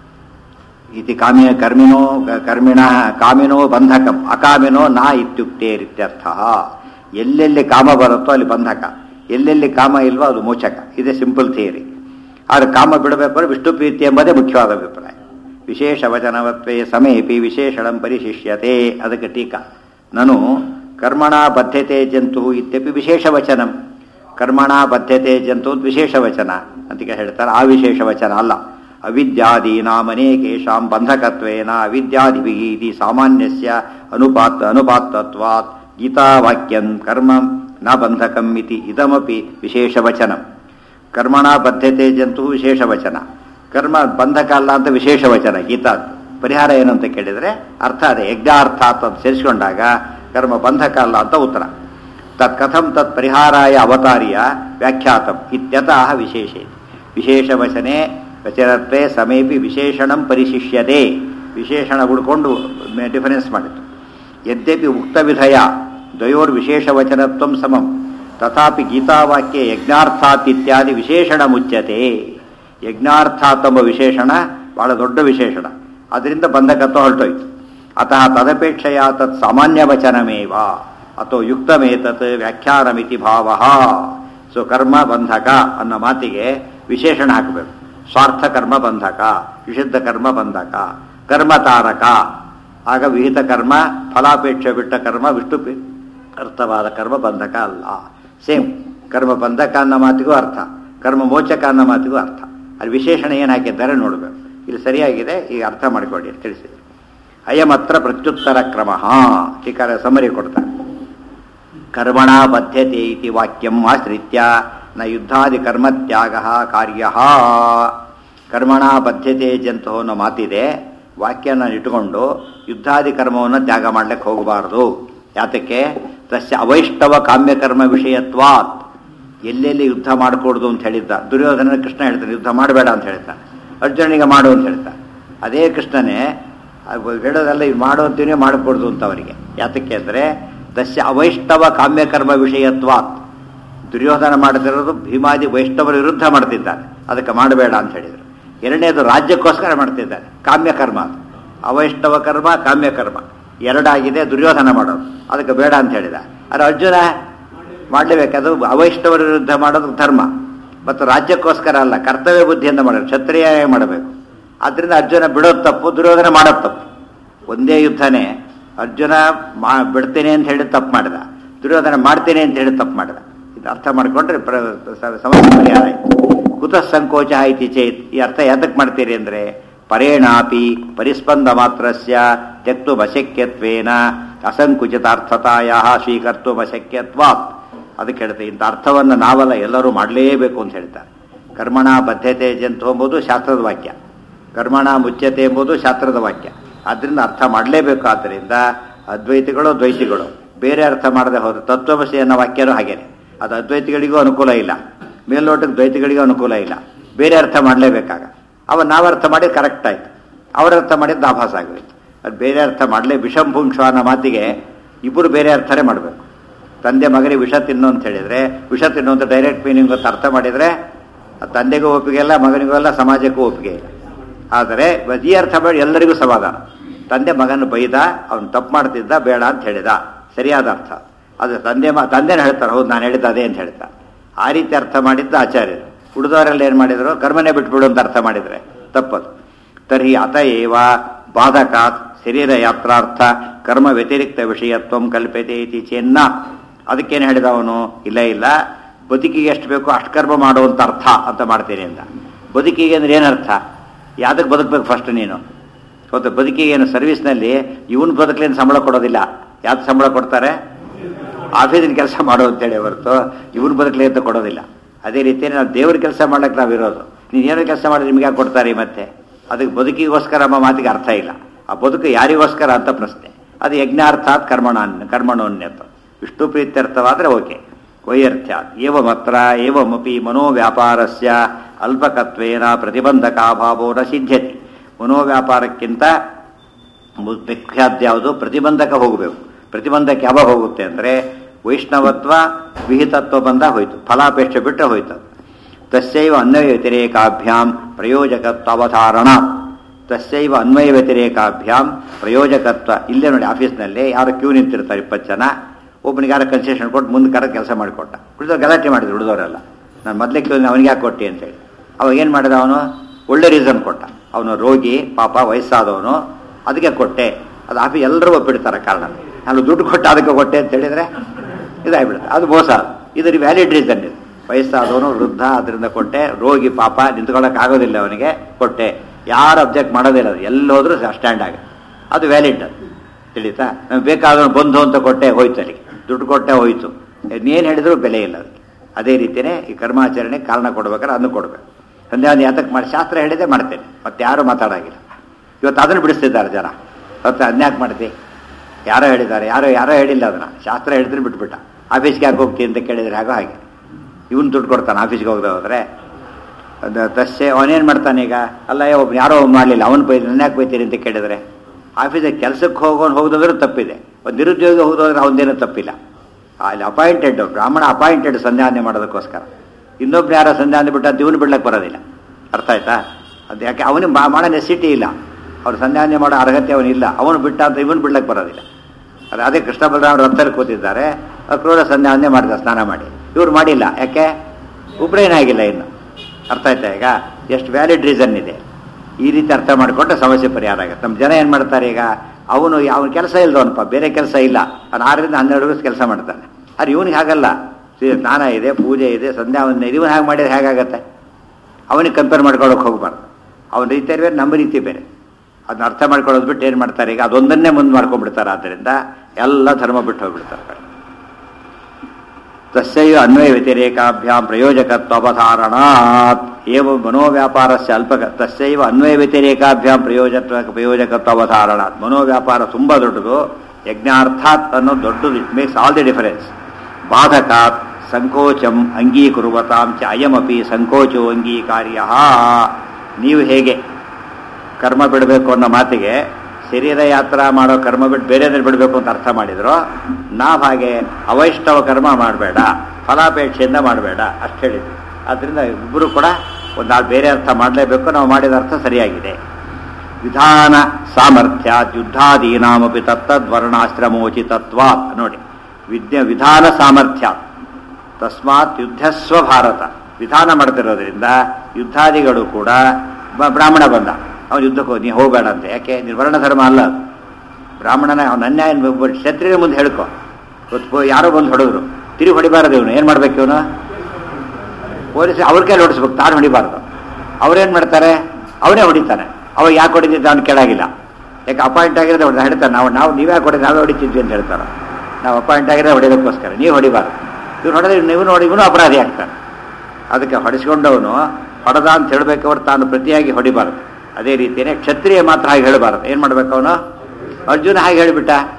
A: ಇತಿ ಕಾಮಿನ ಕರ್ಮಿನೋ ಕ- ಕರ್ಮಿಣ ಕಾಮಿನೋ ಬಂಧಕಂ ಅಕಾಮಿನೋ ನಾ ಇತ್ಯುಕ್ತೆ ಇತ್ಯರ್ಥ ಎಲ್ಲೆಲ್ಲಿ ಕಾಮ ಬರುತ್ತೋ ಅಲ್ಲಿ ಬಂಧಕ ಎಲ್ಲೆಲ್ಲಿ ಕಾಮ ಇಲ್ವೋ ಅದು ಮೋಚಕ ಇದೇ ಸಿಂಪಲ್ ಥಿಯರಿ ಆದರೆ ಕಾಮ ಬಿಡಬೇಕಾದ್ರೆ ವಿಷ್ಣು ಪ್ರೀತಿ ಎಂಬುದೇ ಮುಖ್ಯವಾದ ಅಭಿಪ್ರಾಯ ವಿಶೇಷ ವಚನವತ್ವೇ ಸಮೇಪಿ ವಿಶೇಷಣಂ ಪರಿಶಿಷ್ಯತೆ ಅದಕ್ಕೆ ಟೀಕಾ ನಾನು ಕರ್ಮಣ ಬದ್ಧತೆ ಜಂತು ಇತ್ಯಪಿ ವಿಶೇಷ ವಚನಂ ಕರ್ಮಣ ಬದ್ಧತೆ ಜಂತು ವಿಶೇಷ ವಚನ ಅಂತ ಹೇಳ್ತಾರೆ ಆ ವಿಶೇಷ ವಚನ ಅಲ್ಲ ಅವಿದ್ಯಾದೀನಾಮನೇಕೇಶಾಂ ಬಂಧಕತ್ವೇನ ಅವಿದ್ಯಾದಿಭಿಗೀತಿ ಸಾಮಾನ್ಯಸ್ಯ ಅನುಪಾತ್ ಅನುಪಾತ್ತತ್ವಾತ್ ಗೀತಾವಾಕ್ಯಂ ಕರ್ಮ ನ ಬಂಧಕಂ ಇತಿ ಇದಮಪಿ ವಿಶೇಷ ವಚನ ಕರ್ಮಣ ಬದ್ಧತೆ ಜಂತು ವಿಶೇಷ ವಚನ ಕರ್ಮ ಬಂಧಕ ಅಲ್ಲ ಅಂತ ವಿಶೇಷ ವಚನ ಗೀತಾ ಪರಿಹಾರ ಏನು ಅಂತ ಕೇಳಿದರೆ ಅರ್ಥ ಅದೇ ಯಜ್ಞಾರ್ಥ ಅಂತ ಸೇರಿಸಿಕೊಂಡಾಗ ಕರ್ಮ ಬಂಧಕ ಅಲ್ಲ ಅಂತ ಉತ್ತರ ತತ್ ಕಥಂ ತತ್ ಪರಿಹಾರಾಯ ಅವತಾರ್ಯ ವ್ಯಾಖ್ಯಾತಂ ಇತ್ಯತಃ ವಿಶೇಷೇ ವಿಶೇಷವಚನೆ ವಚನತ್ವೇ ಸಮೀಪಿ ವಿಶೇಷಣಂ ಪರಿಶಿಷ್ಯತೆ ವಿಶೇಷಣ ಹುಡ್ಕೊಂಡು ಡಿಫರೆನ್ಸ್ ಮಾಡಿತು ಯದ್ಯಪಿ ಉಕ್ತವಿಧಯ ದ್ವಯೋರ್ವಿಶೇಷವಚನತ್ವ ಸಮಂ ತಥಾಪಿ ಗೀತಾವಾಕ್ಯೆ ಯಜ್ಞಾರ್ಥಾತ್ ಇತ್ಯಾದಿ ವಿಶೇಷಣ ಮುಚ್ಯತೆ ಯಜ್ಞಾರ್ಥಾತ್ ಎಂಬ ವಿಶೇಷಣ ಬಹಳ ದೊಡ್ಡ ವಿಶೇಷಣ ಅದರಿಂದ ಬಂಧಕತ್ವ ಹೊರಟೋಯ್ತು ಅತಃ ತದಪೇಕ್ಷೆಯ ತತ್ ಸಾಮಾನ್ಯ ವಚನಮೇವ ಅಥವಾ ಯುಕ್ತಮೇತತ್ ವ್ಯಾಖ್ಯಾನಮಿತಿ ಭಾವ ಸೊ ಕರ್ಮ ಬಂಧಕ ಅನ್ನೋ ಮಾತಿಗೆ ವಿಶೇಷಣ ಹಾಕಬೇಕು ಸ್ವಾರ್ಥ ಕರ್ಮ ಬಂಧಕ ವಿಶುದ್ಧ ಕರ್ಮ ಬಂಧಕ ಕರ್ಮತಾರಕ ಆಗ ವಿಹಿತ ಕರ್ಮ ಫಲಾಪೇಕ್ಷೆ ಬಿಟ್ಟ ಕರ್ಮ ವಿಷ್ಣು ಪಿ- ಅರ್ಥವಾದ ಕರ್ಮ ಬಂಧಕ ಅಲ್ಲ ಸೇಮ್ ಕರ್ಮ ಬಂಧಕ ಅನ್ನೋ ಮಾತಿಗೂ ಅರ್ಥ ಕರ್ಮ ಮೋಚಕ ಅನ್ನೋ ಮಾತಿಗೂ ಅರ್ಥ ಅಲ್ಲಿ ವಿಶೇಷಣ ಏನು ಹಾಕಿದ್ದಾರೆ ನೋಡಬೇಕು ಇಲ್ಲಿ ಸರಿಯಾಗಿದೆ ಈಗ ಅರ್ಥ ಮಾಡಿಕೊಳ್ಳಿ ಅಂತ ತಿಳಿಸಿದೆ ಅಯಮತ್ರ ಪ್ರತ್ಯುತ್ತರ ಕ್ರಮ ಟೀಕಾರ ಸಮರಿ ಕೊಡ್ತಾರೆ ಕರ್ಮಣ ಬದ್ಧತೆ ಇತಿ ವಾಕ್ಯಂ ಆಶ್ರಿತ್ಯ ನ ಯುದ್ಧಾದಿ ಕರ್ಮತ್ಯಾಗ ಕಾರ್ಯ ಕರ್ಮಣ ಬದ್ಧತೆ ಜಂತು ಅನ್ನೋ ಮಾತಿದೆ ವಾಕ್ಯನ ಇಟ್ಟುಕೊಂಡು ಯುದ್ಧಾದಿ ಕರ್ಮವನ್ನು ತ್ಯಾಗ ಮಾಡ್ಲಿಕ್ಕೆ ಹೋಗಬಾರದು ಯಾತಕ್ಕೆ ತಸ್ಯ ಅವೈಷ್ಣವ ಕಾಮ್ಯಕರ್ಮ ವಿಷಯತ್ವಾತ್ ಎಲ್ಲೆಲ್ಲಿ ಯುದ್ಧ ಮಾಡಕೂಡ್ದು ಅಂತ ಹೇಳಿದ್ದ ದುರ್ಯೋಧನ ಕೃಷ್ಣ ಹೇಳ್ತಾನೆ ಯುದ್ಧ ಮಾಡಬೇಡ ಅಂತ ಹೇಳ್ತಾನೆ ಅರ್ಜುನಿಗೆ ಮಾಡು ಅಂತ ಹೇಳ್ತಾನೆ ಅದೇ ಕೃಷ್ಣನೇ ಅದು ಹೇಳೋದೆಲ್ಲ ಇದು ಮಾಡು ಅಂತೀವಿ ಮಾಡಕೂಡ್ದು ಅಂತ ಅವರಿಗೆ ಯಾತಕ್ಕೆ ಅಂದರೆ ದಸ್ಯ ಅವೈಷ್ಣವ ಕಾಮ್ಯಕರ್ಮ ವಿಷಯತ್ವಾತ್ ದುರ್ಯೋಧನ ಮಾಡ್ತಿರೋದು ಭೀಮಾದಿ ವೈಷ್ಣವರ ವಿರುದ್ಧ ಮಾಡ್ತಿದ್ದಾನೆ ಅದಕ್ಕೆ ಮಾಡಬೇಡ ಅಂತ ಹೇಳಿದರು ಎರಡನೇದು ರಾಜ್ಯಕ್ಕೋಸ್ಕರ ಮಾಡ್ತಿದ್ದಾನೆ ಕಾಮ್ಯಕರ್ಮ ಅದು ಅವೈಷ್ಣವ ಕರ್ಮ ಕಾಮ್ಯಕರ್ಮ ಎರಡಾಗಿದೆ ದುರ್ಯೋಧನ ಮಾಡೋದು ಅದಕ್ಕೆ ಬೇಡ ಅಂತ ಹೇಳಿದ ಆದರೆ ಅರ್ಜುನ ಮಾಡಲೇಬೇಕು ಅದು ಅವೈಷ್ಣವರ ವಿರುದ್ಧ ಮಾಡೋದು ಧರ್ಮ ಮತ್ತು ರಾಜ್ಯಕ್ಕೋಸ್ಕರ ಅಲ್ಲ ಕರ್ತವ್ಯ ಬುದ್ಧಿಯಿಂದ ಮಾಡಬೇಕು ಕ್ಷತ್ರಿಯ ಮಾಡಬೇಕು ಆದ್ದರಿಂದ ಅರ್ಜುನ ಬಿಡೋದು ತಪ್ಪು ದುರ್ಯೋಧನ ಮಾಡೋದು ತಪ್ಪು ಒಂದೇ ಯುದ್ಧನೇ ಅರ್ಜುನ ಮಾ ಬಿಡ್ತೇನೆ ಅಂತ ಹೇಳಿ ತಪ್ಪು ಮಾಡಿದ ದುರ್ಯೋಧನ ಮಾಡ್ತೇನೆ ಅಂತ ಹೇಳಿ ತಪ್ಪು ಮಾಡಿದ ಇದು ಅರ್ಥ ಮಾಡಿಕೊಂಡ್ರೆ ಪ್ರ ಸ- ಸಮಸ್ಯೆ ಪರಿಹಾರ ಆಯಿತು ಕುತಃ ಸಂಕೋಚ ಇತಿ ಚೇತ್ ಈ ಅರ್ಥ ಯಾತಕ್ಕೆ ಮಾಡ್ತೀರಿ ಅಂದರೆ ಪರೇಣಾಪಿ ಪರಿಸ್ಪಂದ ಮಾತ್ರಸ್ಯ ತ್ಯಕ್ತು ಅಶಕ್ಯತ್ವೇನ ಅಸಂಕುಚಿತಾರ್ಥತಾಯ ಸ್ವೀಕರ್ತು ಅಶಕ್ಯತ್ವಾತ್ ಅದಕ್ಕೆ ಹೇಳ್ತೆ ಇಂಥ ಅರ್ಥವನ್ನು ನಾವೆಲ್ಲ ಎಲ್ಲರೂ ಮಾಡಲೇಬೇಕು ಅಂತ ಹೇಳ್ತಾರೆ ಕರ್ಮಣ ಬದ್ಧತೆ ಜಂತು ಎಂಬುದು ಶಾಸ್ತ್ರದ ವಾಕ್ಯ ಕರ್ಮಣ ಮುಚ್ಯತೆ ಎಂಬುದು ಶಾಸ್ತ್ರದ ವಾಕ್ಯ ಆದ್ದರಿಂದ ಅರ್ಥ ಮಾಡಲೇಬೇಕು ಆದ್ದರಿಂದ ಅದ್ವೈತಿಗಳು ದ್ವೈತಿಗಳು ಬೇರೆ ಅರ್ಥ ಮಾಡದೆ ಹೋದ್ರೆ ತತ್ವಮಸಿ ಅನ್ನೋ ವಾಕ್ಯನೂ ಹಾಗೇನೆ ಅದು ಅದ್ವೈತಿಗಳಿಗೂ ಅನುಕೂಲ ಇಲ್ಲ ಮೇಲ್ನೋಟಕ್ಕೆ ದ್ವೈತಿಗಳಿಗೂ ಅನುಕೂಲ ಇಲ್ಲ ಬೇರೆ ಅರ್ಥ ಮಾಡಲೇಬೇಕಾಗ ಅವ ನಾವು ಅರ್ಥ ಮಾಡಿದ್ದು ಕರೆಕ್ಟ್ ಆಯ್ತು ಅವ್ರ ಅರ್ಥ ಮಾಡಿದ್ದು ಆಭಾಸ ಆಗೋಯ್ತು ಅದು ಬೇರೆ ಅರ್ಥ ಮಾಡಲೇ ವಿಷಂ ಪುಂಕ್ಷ ಅನ್ನೋ ಮಾತಿಗೆ ಇಬ್ಬರು ಬೇರೆ ಅರ್ಥನೇ ಮಾಡಬೇಕು ತಂದೆ ಮಗನಿಗೆ ವಿಷ ತಿನ್ನು ಅಂತ ಹೇಳಿದ್ರೆ ವಿಷ ತಿನ್ನು ಅಂತ ಡೈರೆಕ್ಟ್ ಮೀನಿಂಗ್ ಅಂತ ಅರ್ಥ ಮಾಡಿದರೆ ಆ ತಂದೆಗೂ ಒಪ್ಪಿಗೆ ಇಲ್ಲ ಮಗನಿಗೂ ಇಲ್ಲ ಸಮಾಜಕ್ಕೂ ಒಪ್ಪಿಗೆ ಇಲ್ಲ ಆದರೆ ಈ ಅರ್ಥ ಮಾಡಿ ಎಲ್ಲರಿಗೂ ಸಮಾಧಾನ ತಂದೆ ಮಗನ ಬೈದ ಅವನು ತಪ್ಪು ಮಾಡ್ತಿದ್ದ ಬೇಡ ಅಂತ ಹೇಳಿದ ಸರಿಯಾದ ಅರ್ಥ ಅದು ತಂದೆ ಮ ತಂದೆನ ಹೇಳ್ತಾರೆ ಹೌದು ನಾನು ಹೇಳಿದ್ದ ಅದೇ ಅಂತ ಹೇಳ್ತಾರೆ ಆ ರೀತಿ ಅರ್ಥ ಮಾಡಿದ್ದು ಆಚಾರ್ಯರು ಉಳಿದವರೆಲ್ಲ ಏನು ಮಾಡಿದ್ರು ಕರ್ಮನೇ ಬಿಟ್ಬಿಡು ಅಂತ ಅರ್ಥ ಮಾಡಿದರೆ ತಪ್ಪದು ತರ್ಹಿ ಅತಏವ ಬಾಧಕಾತ್ ಶರೀರ ಯಾತ್ರಾರ್ಥ ಕರ್ಮ ವ್ಯತಿರಿಕ್ತ ವಿಷಯತ್ವ ಕಲ್ಪತೆ ಇತಿ ಚೆನ್ನ ಅದಕ್ಕೇನು ಹೇಳಿದ ಅವನು ಇಲ್ಲ ಇಲ್ಲ ಬದುಕಿಗೆ ಎಷ್ಟು ಬೇಕೋ ಅಷ್ಟು ಕರ್ಮ ಮಾಡುವಂಥ ಅರ್ಥ ಅಂತ ಮಾಡ್ತೀನಿ ಅಂತ ಬದುಕಿಗೆ ಅಂದ್ರೆ ಏನರ್ಥ ಯಾವ್ದಕ್ಕೆ ಬದುಕಬೇಕು ಫಸ್ಟ್ ನೀನು ಇವತ್ತು ಬದುಕಿಗೆ ಏನು ಸರ್ವಿಸ್ನಲ್ಲಿ ಇವನು ಬದುಕಲೇನು ಸಂಬಳ ಕೊಡೋದಿಲ್ಲ ಯಾವ್ದು ಸಂಬಳ ಕೊಡ್ತಾರೆ ಆಫೀಸಿನ ಕೆಲಸ ಮಾಡು ಅಂತೇಳಿ ಹೊರತು ಇವನು ಬದುಕಲಿ ಅಂತ ಕೊಡೋದಿಲ್ಲ ಅದೇ ರೀತಿ ನಾವು ದೇವ್ರ ಕೆಲಸ ಮಾಡ್ಲಿಕ್ಕೆ ನಾವು ಇರೋದು ನೀನು ಏನೋ ಕೆಲಸ ಮಾಡಿದ್ರೆ ನಿಮಗೆ ಯಾಕೆ ಕೊಡ್ತಾರೆ ಮತ್ತೆ ಅದಕ್ಕೆ ಬದುಕಿಗೋಸ್ಕರ ಎಂಬ ಮಾತಿಗೆ ಅರ್ಥ ಇಲ್ಲ ಆ ಬದುಕು ಯಾರಿಗೋಸ್ಕರ ಅಂತ ಪ್ರಶ್ನೆ ಅದು ಯಜ್ಞಾರ್ಥಾತ್ ಕರ್ಮಣ ಕರ್ಮಣೋನ್ಯತ ವಿಷ್ಣು ಪ್ರೀತ್ಯರ್ಥವಾದರೆ ಓಕೆ ವೈಯರ್ಥ್ಯಾತ್ ಏವಮತ್ರ ಏವಮಪಿ ಮನೋವ್ಯಾಪಾರಸ್ಯ ಅಲ್ಪಕತ್ವೇನ ಪ್ರತಿಬಂಧಕಾಭಾವೋ ನ ಸಿದ್ಧ್ಯತಿ ಮನೋವ್ಯಾಪಾರಕ್ಕಿಂತ ಮುಖ್ಯಾದ ಯಾವುದು ಪ್ರತಿಬಂಧಕ ಹೋಗಬೇಕು ಪ್ರತಿಬಂಧಕ ಯಾವಾಗ ಹೋಗುತ್ತೆ ಅಂದರೆ ವೈಷ್ಣವತ್ವ ವಿಹಿತತ್ವ ಬಂದ ಹೋಯ್ತು ಫಲಾಪೇಕ್ಷೆ ಬಿಟ್ಟರೆ ಹೋಯ್ತು ತಸ್ಯೈವ ಅನ್ವಯ ವ್ಯತಿರೇಕಾಭ್ಯಾಂ ಪ್ರಯೋಜಕತ್ವ ಅವಧಾರಣ ತಸ್ಯೈವ ಅನ್ವಯ ವ್ಯತಿರೇಕಾಭ್ಯಾಂ ಪ್ರಯೋಜಕತ್ವ ಇಲ್ಲೇ ನೋಡಿ ಆಫೀಸ್ನಲ್ಲಿ ಯಾರು ಕ್ಯೂ ನಿಂತಿರ್ತಾರೆ ಇಪ್ಪತ್ತು ಜನ ಒಬ್ಬನಿಗೆ ಯಾರು ಕನ್ಸೆಷನ್ ಕೊಟ್ಟು ಮುಂದೆ ಕರ ಕೆಲಸ ಮಾಡಿಕೊಟ್ಟ ಉಳಿದವ್ರು ಗಲಾಟೆ ಮಾಡಿದ್ರು ಉಳಿದವರೆಲ್ಲ ನಾನು ಮೊದಲೇ ಕ್ಯೂ ಅವನಿಗೆ ಯಾಕೆ ಕೊಟ್ಟಿ ಅಂತೇಳಿ ಅವಾಗ ಏನು ಮಾಡಿದ ಅವನು ಒಳ್ಳೆ ರೀಸನ್ ಕೊಟ್ಟ ಅವನು ರೋಗಿ ಪಾಪ ವಯಸ್ಸಾದವನು ಅದಕ್ಕೆ ಕೊಟ್ಟೆ ಅದು ಆಫಿ ಎಲ್ಲರೂ ಒಪ್ಪಿಡ್ತಾರೆ ಕಾರಣ ನಾನು ದುಡ್ಡು ಕೊಟ್ಟು ಅದಕ್ಕೆ ಕೊಟ್ಟೆ ಅಂತ ಹೇಳಿದರೆ ಇದಾಗ್ಬಿಡುತ್ತೆ ಅದು ಮೋಸ ಇದರ ವ್ಯಾಲಿಡ್ ರೀಸನ್ ಇದು ವಯಸ್ಸಾದವನು ವೃದ್ಧ ಅದರಿಂದ ಕೊಟ್ಟೆ ರೋಗಿ ಪಾಪ ನಿಂತ್ಕೊಳ್ಳೋಕೆ ಆಗೋದಿಲ್ಲ ಅವನಿಗೆ ಕೊಟ್ಟೆ ಯಾರು ಅಬ್ಜೆಕ್ಟ್ ಮಾಡೋದಿಲ್ಲ ಅದು ಎಲ್ಲೋದ್ರೂ ಸ್ಟ್ಯಾಂಡ್ ಆಗ ಅದು ವ್ಯಾಲಿಡ್ ತಿಳಿತಾ ನಮ್ಗೆ ಬೇಕಾದವನು ಬಂಧು ಅಂತ ಕೊಟ್ಟೆ ಹೋಯ್ತು ಅಲ್ಲಿಗೆ ದುಡ್ಡು ಕೊಟ್ಟೆ ಹೋಯ್ತು ಇನ್ನೇನು ಹೇಳಿದ್ರು ಬೆಲೆ ಇಲ್ಲ ಅದಕ್ಕೆ ಅದೇ ರೀತಿಯೇ ಈ ಕರ್ಮಾಚರಣೆ ಕಾರಣ ಕೊಡ್ಬೇಕಾದ್ರೆ ಅದನ್ನು ಕೊಡಬೇಕು ಸಂಧ್ಯಾವಂದಿ ಯಾತಕ್ಕೆ ಮಾಡಿ ಶಾಸ್ತ್ರ ಹೇಳಿದೆ ಮಾಡ್ತೇನೆ ಮತ್ತೆ ಯಾರು ಮಾತಾಡೋಂಗಿಲ್ಲ ಇವತ್ತು ಅದನ್ನು ಬಿಡಿಸ್ತಿದ್ದಾರೆ ಜನ ಇವತ್ತು ಅನ್ಯಾಕೆ ಮಾಡ್ತಿ ಯಾರೋ ಹೇಳಿದ್ದಾರೆ ಯಾರೋ ಯಾರೋ ಹೇಳಿಲ್ಲ ಅದನ್ನು ಶಾಸ್ತ್ರ ಹೇಳಿದ್ರೆ ಬಿಟ್ಬಿಟ್ಟ ಆಫೀಸ್ಗೆ ಯಾಕೆ ಹೋಗ್ತಿ ಅಂತ ಕೇಳಿದ್ರೆ ಹಾಗೋ ಹಾಗೆ ಇವನು ದುಡ್ಡು ಕೊಡ್ತಾನೆ ಆಫೀಸ್ಗೆ ಹೋಗದೆ ಹೋದರೆ ಅದು ತಸ್ಸೆ ಅವನೇನು ಮಾಡ್ತಾನೆ ಈಗ ಅಲ್ಲ ಒಬ್ಬ ಯಾರೋ ಒಬ್ಬ ಮಾಡಲಿಲ್ಲ ಅವನು ಬೈ ನನ್ನ ಯಾಕೆ ಬೈತೀರಿ ಅಂತ ಕೇಳಿದ್ರೆ ಆಫೀಸಿಗೆ ಕೆಲಸಕ್ಕೆ ಹೋಗೋನು ಹೋಗೋದಾದ್ರೂ ತಪ್ಪಿದೆ ಒಂದು ನಿರುದ್ಯೋಗಿ ಹೋಗೋದಾದ್ರೆ ಅವನದೇನೂ ತಪ್ಪಿಲ್ಲ ಅಲ್ಲಿ ಅಪಾಯಿಂಟೆಡ್ ಬ್ರಾಹ್ಮಣ ಅಪಾಯಿಂಟೆಡ್ ಸಂಧ್ಯಾವಂದನೆ ಮಾಡೋದಕ್ಕೋಸ್ಕರ ಇನ್ನೊಬ್ರು ಯಾರೋ ಸಂಧ್ಯಾವಂದನೆ ಬಿಟ್ಟು ಅದು ಇವನು ಬಿಡ್ಲಕ್ಕೆ ಬರೋದಿಲ್ಲ ಅರ್ಥ ಆಯ್ತಾ ಅದು ಯಾಕೆ ಅವನಿಗೆ ಮಾಡೋ ನೆಸಿಟಿ ಇಲ್ಲ ಅವ್ರು ಸಂಧ್ಯಾವಂದನೆ ಮಾಡೋ ಅರ್ಹತೆ ಅವನಿಲ್ಲ ಅವನು ಬಿಟ್ಟ ಅಂತ ಇವನು ಬಿಡ್ಲಕ್ಕೆ ಬರೋದಿಲ್ಲ ಅದು ಅದೇ ಕೃಷ್ಣ ಬಲರಾಮ ರಥದಲ್ಲಿ ಕೂತಿದ್ದಾರೆ ಕ್ರೂರ ಸಂಧ್ಯಾವಂದನೆ ಮಾಡಿದ ಸ್ನಾನ ಮಾಡಿ ಇವ್ರು ಮಾಡಿಲ್ಲ ಯಾಕೆ ಉಬ್ರೇನಾಗಿಲ್ಲ ಇನ್ನು ಅರ್ಥ ಆಯ್ತಾ ಈಗ ಎಷ್ಟು ವ್ಯಾಲಿಡ್ ರೀಸನ್ ಇದೆ ಈ ರೀತಿ ಅರ್ಥ ಮಾಡಿಕೊಂಡ್ರೆ ಸಮಸ್ಯೆ ಪರಿಹಾರ ಆಗುತ್ತೆ ನಮ್ಮ ಜನ ಏನು ಮಾಡ್ತಾರೆ ಈಗ ಅವನು ಅವನ ಕೆಲಸ ಇಲ್ದವನಪ್ಪ ಬೇರೆ ಕೆಲಸ ಇಲ್ಲ ಅವ್ನು ಆರರಿಂದ ಹನ್ನೆರಡು ವರ್ಷ ಕೆಲಸ ಮಾಡ್ತಾನೆ ಆದರೆ ಇವನಿಗೆ ಹಾಗಲ್ಲ ಸಿ- ಸ್ನಾನ ಇದೆ ಪೂಜೆ ಇದೆ ಸಂಧ್ಯಾವಂದನೆ ಇದೆ ಇವನು ಹಾಗೆ ಮಾಡಿದ್ರೆ ಹೇಗಾಗತ್ತೆ ಅವನಿಗೆ ಕಂಪೇರ್ ಮಾಡ್ಕೊಳ್ಳೋಕೆ ಹೋಗ್ಬಾರ್ದು ಅವನ ರೀತಿ ಬೇರೆ ನಮ್ಮ ರೀತಿ ಬೇರೆ ಅದನ್ನ ಅರ್ಥ ಮಾಡ್ಕೊಳ್ಳೋದು ಬಿಟ್ಟು ಏನು ಮಾಡ್ತಾರೆ ಈಗ ಅದೊಂದನ್ನೇ ಮುಂದೆ ಮಾಡ್ಕೊಂಡ್ಬಿಡ್ತಾರೆ ಆದ್ದರಿಂದ ಎಲ್ಲ ಧರ್ಮ ಬಿಟ್ಟು ಹೋಗ್ಬಿಡ್ತಾರೆ ತಸ್ಯೈವ ಅನ್ವಯ ವ್ಯತಿರೇಕಾಭ್ಯಾಂ ಪ್ರಯೋಜಕತ್ವವಧಾರಣಾತ್ ಏವ ಮನೋವ್ಯಾಪಾರಸ್ಯ ಅಲ್ಪ ತಸ್ಯೈವ ಅನ್ವಯ ವ್ಯತಿರೇಕಾಭ್ಯಾಂ ಪ್ರಯೋಜಕ ಪ್ರಯೋಜಕತ್ವವಧಾರಣಾತ್ ಮನೋವ್ಯಾಪಾರ ತುಂಬ ದೊಡ್ಡದು ಯಜ್ಞಾರ್ಥಾತ್ ಅನ್ನೋದು ದೊಡ್ಡದು it makes all the difference ಬಾಧಕಾತ್ ಸಂಕೋಚಂ ಅಂಗೀಕುರುವತಾಂ ಚ ಅಯಮಪಿ ಸಂಕೋಚೋ ಅಂಗೀಕಾರ್ಯ ನೀವು ಹೇಗೆ ಕರ್ಮ ಬಿಡಬೇಕು ಅನ್ನೋ ಮಾತಿಗೆ ಶರೀರ ಯಾತ್ರಾ ಮಾಡೋ ಕರ್ಮ ಬಿಟ್ಟು ಬೇರೆದ್ರೆ ಬಿಡಬೇಕು ಅಂತ ಅರ್ಥ ಮಾಡಿದ್ರು ನಾವು ಹಾಗೆ ಅವೈಷ್ಣವ ಕರ್ಮ ಮಾಡಬೇಡ ಫಲಾಪೇಕ್ಷೆಯಿಂದ ಮಾಡಬೇಡ ಅಷ್ಟು ಹೇಳಿದ್ವಿ ಆದ್ದರಿಂದ ಇಬ್ಬರು ಕೂಡ ಒಂದು ನಾಲ್ಕು ಬೇರೆ ಅರ್ಥ ಮಾಡಲೇಬೇಕು ನಾವು ಮಾಡಿದ ಅರ್ಥ ಸರಿಯಾಗಿದೆ ವಿಧಾನ ಸಾಮರ್ಥ್ಯ ಯುದ್ಧಾದೀನಾಮಪಿ ತತ್ತದ್ವರ್ಣಾಶ್ರಮೋಚಿತತ್ವಾತ್ ನೋಡಿ ವಿದ್ಯ ವಿಧಾನ ಸಾಮರ್ಥ್ಯ ತಸ್ಮಾತ್ ಯುದ್ಧಸ್ವ ಭಾರತ ವಿಧಾನ ಮಾಡ್ತಿರೋದ್ರಿಂದ ಯುದ್ಧಾದಿಗಳು ಕೂಡ ಬ- ಬ್ರಾಹ್ಮಣ ಬಂದ ಅವನು ಯುದ್ಧಕ್ಕೆ ಹೋಗಿ ನೀ ಹೋಗಬೇಡ ಅಂತ ಯಾಕೆ ನಿರ್ವರ್ಣ ಧರ್ಮ ಅಲ್ಲ ಅದು ಬ್ರಾಹ್ಮಣನ ಅವನ ಅನ್ಯಾಯ ಕ್ಷತ್ರಿಯ ಮುಂದೆ ಹೇಳ್ಕೊ ಇವತ್ತು ಪೋ- ಯಾರೋ ಬಂದು ಹೊಡೆದ್ರು ತಿರುಗಿ ಹೊಡಿಬಾರದು ಇವನು ಏನು ಮಾಡ್ಬೇಕು ಇವನು ಪೊಲೀಸ್ ಅವ್ರ ಕೈಲಿ ಹೊಡಿಸ್ಬೇಕು ತಾನು ಹೊಡಿಬಾರ್ದು ಅವ್ರೇನು ಮಾಡ್ತಾರೆ ಅವನೇ ಹೊಡಿತಾನೆ ಅವಾಗ ಯಾಕೆ ಹೊಡಿತಿದ್ದ ಅವ್ನು ಕೆಳಗಿಲ್ಲ ಯಾಕೆ ಅಪಾಯಿಂಟ್ ಆಗಿರೋದು ಹೊಡೆದ ಹೇಳ್ತಾನೆ ನಾವು ನಾವು ನೀವೇ ಯಾಕೆ ಹೊಡೆದು ನಾವೇ ಹೊಡಿತಿದ್ವಿ ಅಂತ ಹೇಳ್ತಾರೆ ನಾವು ಅಪಾಯಿಂಟ್ ಆಗಿರೋದು ಹೊಡೆಯೋದಕ್ಕೋಸ್ಕರ ನೀವು ಹೊಡಿಬಾರ್ದು ಇವ್ರು ಹೊಡೆದ್ರೆ ನೀವು ನೋಡಿ ಇವನು ಅಪರಾಧಿ ಆಗ್ತಾನೆ ಅದಕ್ಕೆ ಹೊಡಿಸ್ಕೊಂಡವನು ಹೊಡೆದ ಅಂತ ಹೇಳಬೇಕು ಅವ್ರು ತಾನು ಪ್ರತಿಯಾಗಿ ಹೊಡಿಬಾರ್ದು ಅದೇ ರೀತಿಯೇ ಕ್ಷತ್ರಿಯ ಮಾತ್ರ ಹಾಗೆ ಹೇಳಬಾರ್ದು ಏನು ಮಾಡ್ಬೇಕು ಅವನು ಅರ್ಜುನ ಹಾಗೆ ಹೇಳಿಬಿಟ್ಟ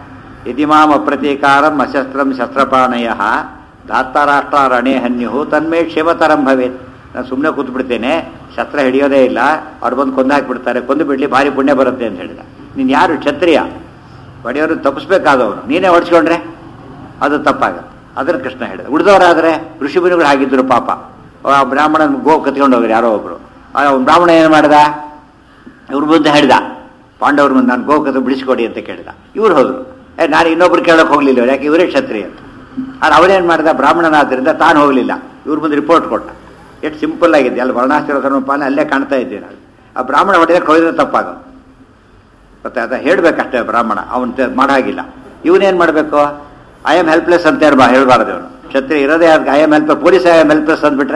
A: ಯದಿಮಾಮ ಅಪ್ರತೀಕಾರಂ ಅಶಸ್ತ್ರಂ ಶಸ್ತ್ರಪಾಣಯ ಧಾತ್ತರಾಷ್ಟ್ರ ರಣೇ ಹನ್ಯು ತನ್ಮೇ ಕ್ಷೇಮತರಂ ಭವೇತ್ ನಾನು ಸುಮ್ಮನೆ ಕೂತ್ಬಿಡ್ತೇನೆ ಶಸ್ತ್ರ ಹಿಡಿಯೋದೇ ಇಲ್ಲ ಅವ್ರು ಬಂದು ಕೊಂದು ಹಾಕಿಬಿಡ್ತಾರೆ ಕೊಂದು ಬಿಡ್ಲಿ ಭಾರಿ ಪುಣ್ಯ ಬರುತ್ತೆ ಅಂತ ಹೇಳಿದ ನೀನು ಯಾರು ಕ್ಷತ್ರಿಯ ಹೊಡೆಯೋರು ತಪ್ಪಿಸ್ಬೇಕಾದವನು ನೀನೇ ಹೊಡ್ಸ್ಕೊಂಡ್ರೆ ಅದು ತಪ್ಪಾಗುತ್ತೆ ಅದನ್ನು ಕೃಷ್ಣ ಹೇಳಿದ ಉಳಿದವರಾದರೆ ಋಷಿ ಮುನಿಗಳು ಹಾಗಿದ್ದರು ಪಾಪ ಆ ಬ್ರಾಹ್ಮಣನ ಗೋ ಕತ್ಕೊಂಡು ಹೋಗ್ರಿ ಯಾರೋ ಒಬ್ರು ಆ ಬ್ರಾಹ್ಮಣ ಏನು ಮಾಡ್ದ ಇವ್ರ ಮುಂದೆ ಹೇಳಿದ ಪಾಂಡವ್ರ ಮುಂದೆ ನಾನು ಗೋಕದ ಬಿಡಿಸ್ಕೊಡಿ ಅಂತ ಕೇಳಿದ ಇವ್ರು ಹೋದ್ರು ಏ ನಾನು ಇನ್ನೊಬ್ರು ಕೇಳೋಕೆ ಹೋಗ್ಲಿಲ್ಲ ಅವ್ರು, ಯಾಕೆ ಇವರೇ ಕ್ಷತ್ರಿಯ ಅಂತ ಆದ್ರೆ ಅವನೇನು ಮಾಡಿದ ಬ್ರಾಹ್ಮಣನಾದ್ರಿಂದ ತಾನು ಹೋಗಲಿಲ್ಲ ಇವ್ರ ಮುಂದೆ ರಿಪೋರ್ಟ್ ಕೊಟ್ಟ ಎಷ್ಟು ಸಿಂಪಲ್ ಆಗಿದೆ ಅಲ್ಲಿ ವರ್ಣಾಶ್ರಮ ಧರ್ಮ ಪಾಲನೆ ಅಲ್ಲೇ ಕಾಣ್ತಾ ಇದ್ದೀವಿ ನಾವು ಆ ಬ್ರಾಹ್ಮಣ ಹೊಡೆಯಕ್ಕೆ ಹೋಗಿದ್ರೆ ತಪ್ಪಾಗೋದು ಮತ್ತೆ ಅದ ಹೇಳ್ಬೇಕಷ್ಟೇ ಬ್ರಾಹ್ಮಣ ಅವನು ಮಾಡಾಗಿಲ್ಲ ಇವನೇನು ಮಾಡಬೇಕು ಐ ಆಮ್ ಹೆಲ್ಪ್ಲೆಸ್ ಅಂತ ಹೇಳ್ಬಾ ಹೇಳ್ಬಾರ್ದು ಇವನು ಕ್ಷತ್ರಿಯ ಇರೋದೇ ಅದಕ್ಕೆ I am help police I am helpless ಅಂದ್ಬಿಟ್ರೆ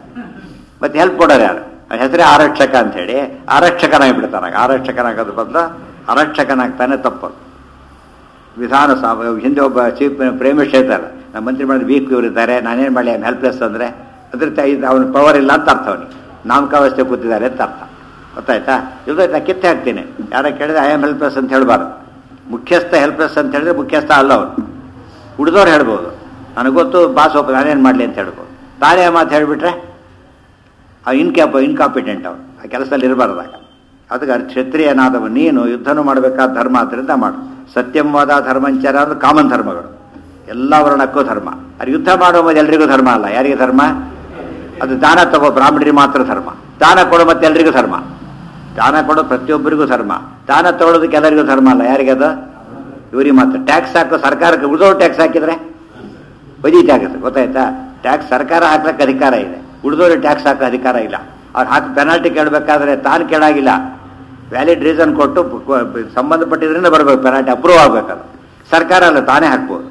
A: ಮತ್ತೆ ಹೆಲ್ಪ್ ಕೊಡೋರು ಯಾರು ಅವ್ನ ಹೆಸರೇ ಆರಕ್ಷಕ ಅಂತ ಹೇಳಿ ಆರಕ್ಷಕನಾಗಿಬಿಡ್ತಾನೆ ಆರಕ್ಷಕನಾಗೋದ್ರ ಬದಲು ಆರಕ್ಷಕನಾಗ್ತಾನೆ ತಪ್ಪು ವಿಧಾನ ಸಭೆ ಹಿಂದೆ ಒಬ್ಬ ಚೀಫ್ ಪ್ರೇಮಿಷ್ ಹೇಳ್ತಾರೆ ನಮ್ಮ ಮಂತ್ರಿ ಮಾಡಿದ ವೀಕ್ ಇವರಿದ್ದಾರೆ ನಾನೇನು ಮಾಡಲಿ ಐ ಹೆಲ್ಪ್ಲೆಸ್ ಅಂದರೆ ಅದ್ರ ಅವನ ಪವರ್ ಇಲ್ಲ ಅಂತ ಅರ್ಥ ಅವನಿಗೆ ನಾಮಕಾವಸ್ಥೆ ಕೂತಿದ್ದಾರೆ ಅಂತ ಅರ್ಥ ಗೊತ್ತಾಯ್ತಾ ಇಲ್ದಾಯ್ತು ನಾ ಕಿತ್ತೆ ಹಾಕ್ತೀನಿ ಯಾರ ಕೇಳಿದ್ರೆ ಐ ಆಮ್ ಹೆಲ್ಪ್ಲೆಸ್ ಅಂತ ಹೇಳ್ಬಾರ್ದು ಮುಖ್ಯಸ್ಥ ಹೆಲ್ಪ್ಲೆಸ್ ಅಂತ ಹೇಳಿದ್ರೆ ಮುಖ್ಯಸ್ಥ ಅಲ್ಲ ಅವನು ಉಳಿದವ್ರು ಹೇಳ್ಬೋದು ನನಗೆ ಗೊತ್ತು ಬಾಸ್ ಒಬ್ಬ ನಾನೇನು ಮಾಡಲಿ ಅಂತ ಹೇಳ್ಬೋದು ತಾನೇ ಮಾತು ಹೇಳಿಬಿಟ್ರೆ ಅವ್ ಇನ್ಕ್ಯಾಪ ಇನ್ಕಾಂಪಿಟೆಂಟ್ ಅವನು ಆ ಕೆಲಸದಲ್ಲಿ ಇರಬಾರ್ದಾಗ ಅದಕ್ಕೆ ಅರ್- ಕ್ಷತ್ರಿಯನಾದವ ನೀನು ಯುದ್ಧನೂ ಮಾಡಬೇಕಾದ ಧರ್ಮ ಆದ್ದರಿಂದ ಮಾಡು ಸತ್ಯಂವಾದ ಧರ್ಮಂಚರ ಅಂದ್ರೆ ಕಾಮನ್ ಧರ್ಮಗಳು ಎಲ್ಲ ವರ್ಣಕ್ಕೂ ಧರ್ಮ ಅದು ಯುದ್ಧ ಮಾಡೋ ಮತ್ತೆ ಎಲ್ರಿಗೂ ಧರ್ಮ ಅಲ್ಲ ಯಾರಿಗೆ ಧರ್ಮ ಅದು ದಾನ ತಗೋ ಬ್ರಾಹ್ಮಣರಿಗೆ ಮಾತ್ರ ಧರ್ಮ ದಾನ ಕೊಡೋ ಮತ್ತೆ ಎಲ್ರಿಗೂ ಧರ್ಮ ದಾನ ಕೊಡೋ ಪ್ರತಿಯೊಬ್ಬರಿಗೂ ಧರ್ಮ ದಾನ ತಗೊಳ್ಳೋದಕ್ಕೆ ಎಲ್ಲರಿಗೂ ಧರ್ಮ ಅಲ್ಲ ಯಾರಿಗೆ ಅದು ಇವರಿಗೆ ಮಾತ್ರ ಟ್ಯಾಕ್ಸ್ ಹಾಕೋ ಸರ್ಕಾರಕ್ಕೆ ಉಳಿದವ್ರು ಟ್ಯಾಕ್ಸ್ ಹಾಕಿದ್ರೆ ವಜೀತಿ ಆಗುತ್ತೆ ಗೊತ್ತಾಯ್ತಾ ಟ್ಯಾಕ್ಸ್ ಸರ್ಕಾರ ಹಾಕ್ಲಿಕ್ಕೆ ಅಧಿಕಾರ ಇದೆ ಉಳಿದವರು ಟ್ಯಾಕ್ಸ್ ಹಾಕೋ ಅಧಿಕಾರ ಇಲ್ಲ ಅವ್ರು ಹಾಕಿ ಪೆನಾಲ್ಟಿ ಕೇಳಬೇಕಾದ್ರೆ ತಾನು ಕೇಳಾಗಿಲ್ಲ ವ್ಯಾಲಿಡ್ ರೀಸನ್ ಕೊಟ್ಟು ಬ- ಬ- ಸಂಬಂಧಪಟ್ಟಿದ್ರಿಂದ ಬರಬೇಕು ಪೆನಾಲ್ಟಿ ಅಪ್ರೂವ್ ಆಗಬೇಕದು ಸರ್ಕಾರ ಅಲ್ಲ ತಾನೇ ಹಾಕ್ಬೋದು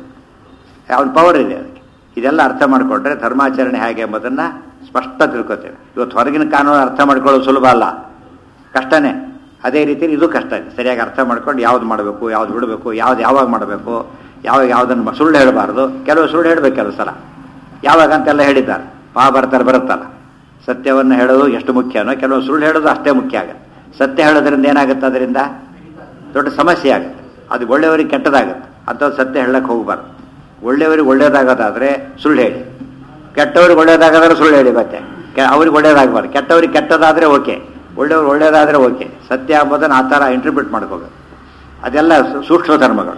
A: ಅವನ ಪವರ್ ಇದೆ ಅದಕ್ಕೆ ಇದೆಲ್ಲ ಅರ್ಥ ಮಾಡಿಕೊಂಡ್ರೆ ಧರ್ಮಾಚರಣೆ ಹೇಗೆ ಎಂಬುದನ್ನು ಸ್ಪಷ್ಟ ತಿಳ್ಕೊತೇವೆ ಇವತ್ತು ಹೊರಗಿನ ಕಾನೂನು ಅರ್ಥ ಮಾಡ್ಕೊಳ್ಳೋದು ಸುಲಭ ಅಲ್ಲ ಕಷ್ಟನೇ ಅದೇ ರೀತಿ ಇದು ಕಷ್ಟ ಇದೆ ಸರಿಯಾಗಿ ಅರ್ಥ ಮಾಡ್ಕೊಂಡು ಯಾವ್ದು ಮಾಡಬೇಕು ಯಾವ್ದು ಬಿಡಬೇಕು ಯಾವ್ದು ಯಾವಾಗ ಮಾಡಬೇಕು ಯಾವಾಗ ಯಾವುದನ್ನು ಸುಳ್ಳು ಹೇಳಬಾರ್ದು ಕೆಲವು ಸುಳ್ಳು ಹೇಳಬೇಕು ಕೆಲವು ಸಲ ಯಾವಾಗ ಅಂತೆಲ್ಲ ಹೇಳಿದ್ದಾರೆ ಮಹಾಭಾರತದಲ್ಲಿ ಬರುತ್ತಲ್ಲ ಸತ್ಯವನ್ನು ಹೇಳೋದು ಎಷ್ಟು ಮುಖ್ಯನೋ ಕೆಲವು ಸುಳ್ಳು ಹೇಳೋದು ಅಷ್ಟೇ ಮುಖ್ಯ ಆಗುತ್ತೆ ಸತ್ಯ ಹೇಳೋದ್ರಿಂದ ಏನಾಗುತ್ತೆ ಅದರಿಂದ ದೊಡ್ಡ ಸಮಸ್ಯೆ ಆಗುತ್ತೆ ಅದು ಒಳ್ಳೆಯವರಿಗೆ ಕೆಟ್ಟದಾಗುತ್ತೆ ಅಂಥದ್ದು ಸತ್ಯ ಹೇಳಕ್ಕೆ ಹೋಗಬಾರ್ದು ಒಳ್ಳೆಯವರಿಗೆ ಒಳ್ಳೇದಾಗೋದಾದ್ರೆ ಸುಳ್ಳು ಹೇಳಿ ಕೆಟ್ಟವ್ರಿಗೆ ಒಳ್ಳೇದಾಗೋದಾದ್ರೆ ಸುಳ್ಳು ಹೇಳಿ ಮತ್ತೆ ಕೆ- ಅವ್ರಿಗೆ ಒಳ್ಳೇದಾಗಬಾರ್ದು ಕೆಟ್ಟವ್ರಿಗೆ ಕೆಟ್ಟದಾದ್ರೆ ಓಕೆ ಒಳ್ಳೆಯವ್ರು ಒಳ್ಳೇದಾದ್ರೆ ಓಕೆ ಸತ್ಯ ಎಂಬುದನ್ನು ಆ ಥರ ಇಂಟರ್ಪ್ರಿಟ್ ಮಾಡ್ಕೋಬೇಕು ಅದೆಲ್ಲ ಸೂ- ಸೂಕ್ಷ್ಮ ಧರ್ಮಗಳು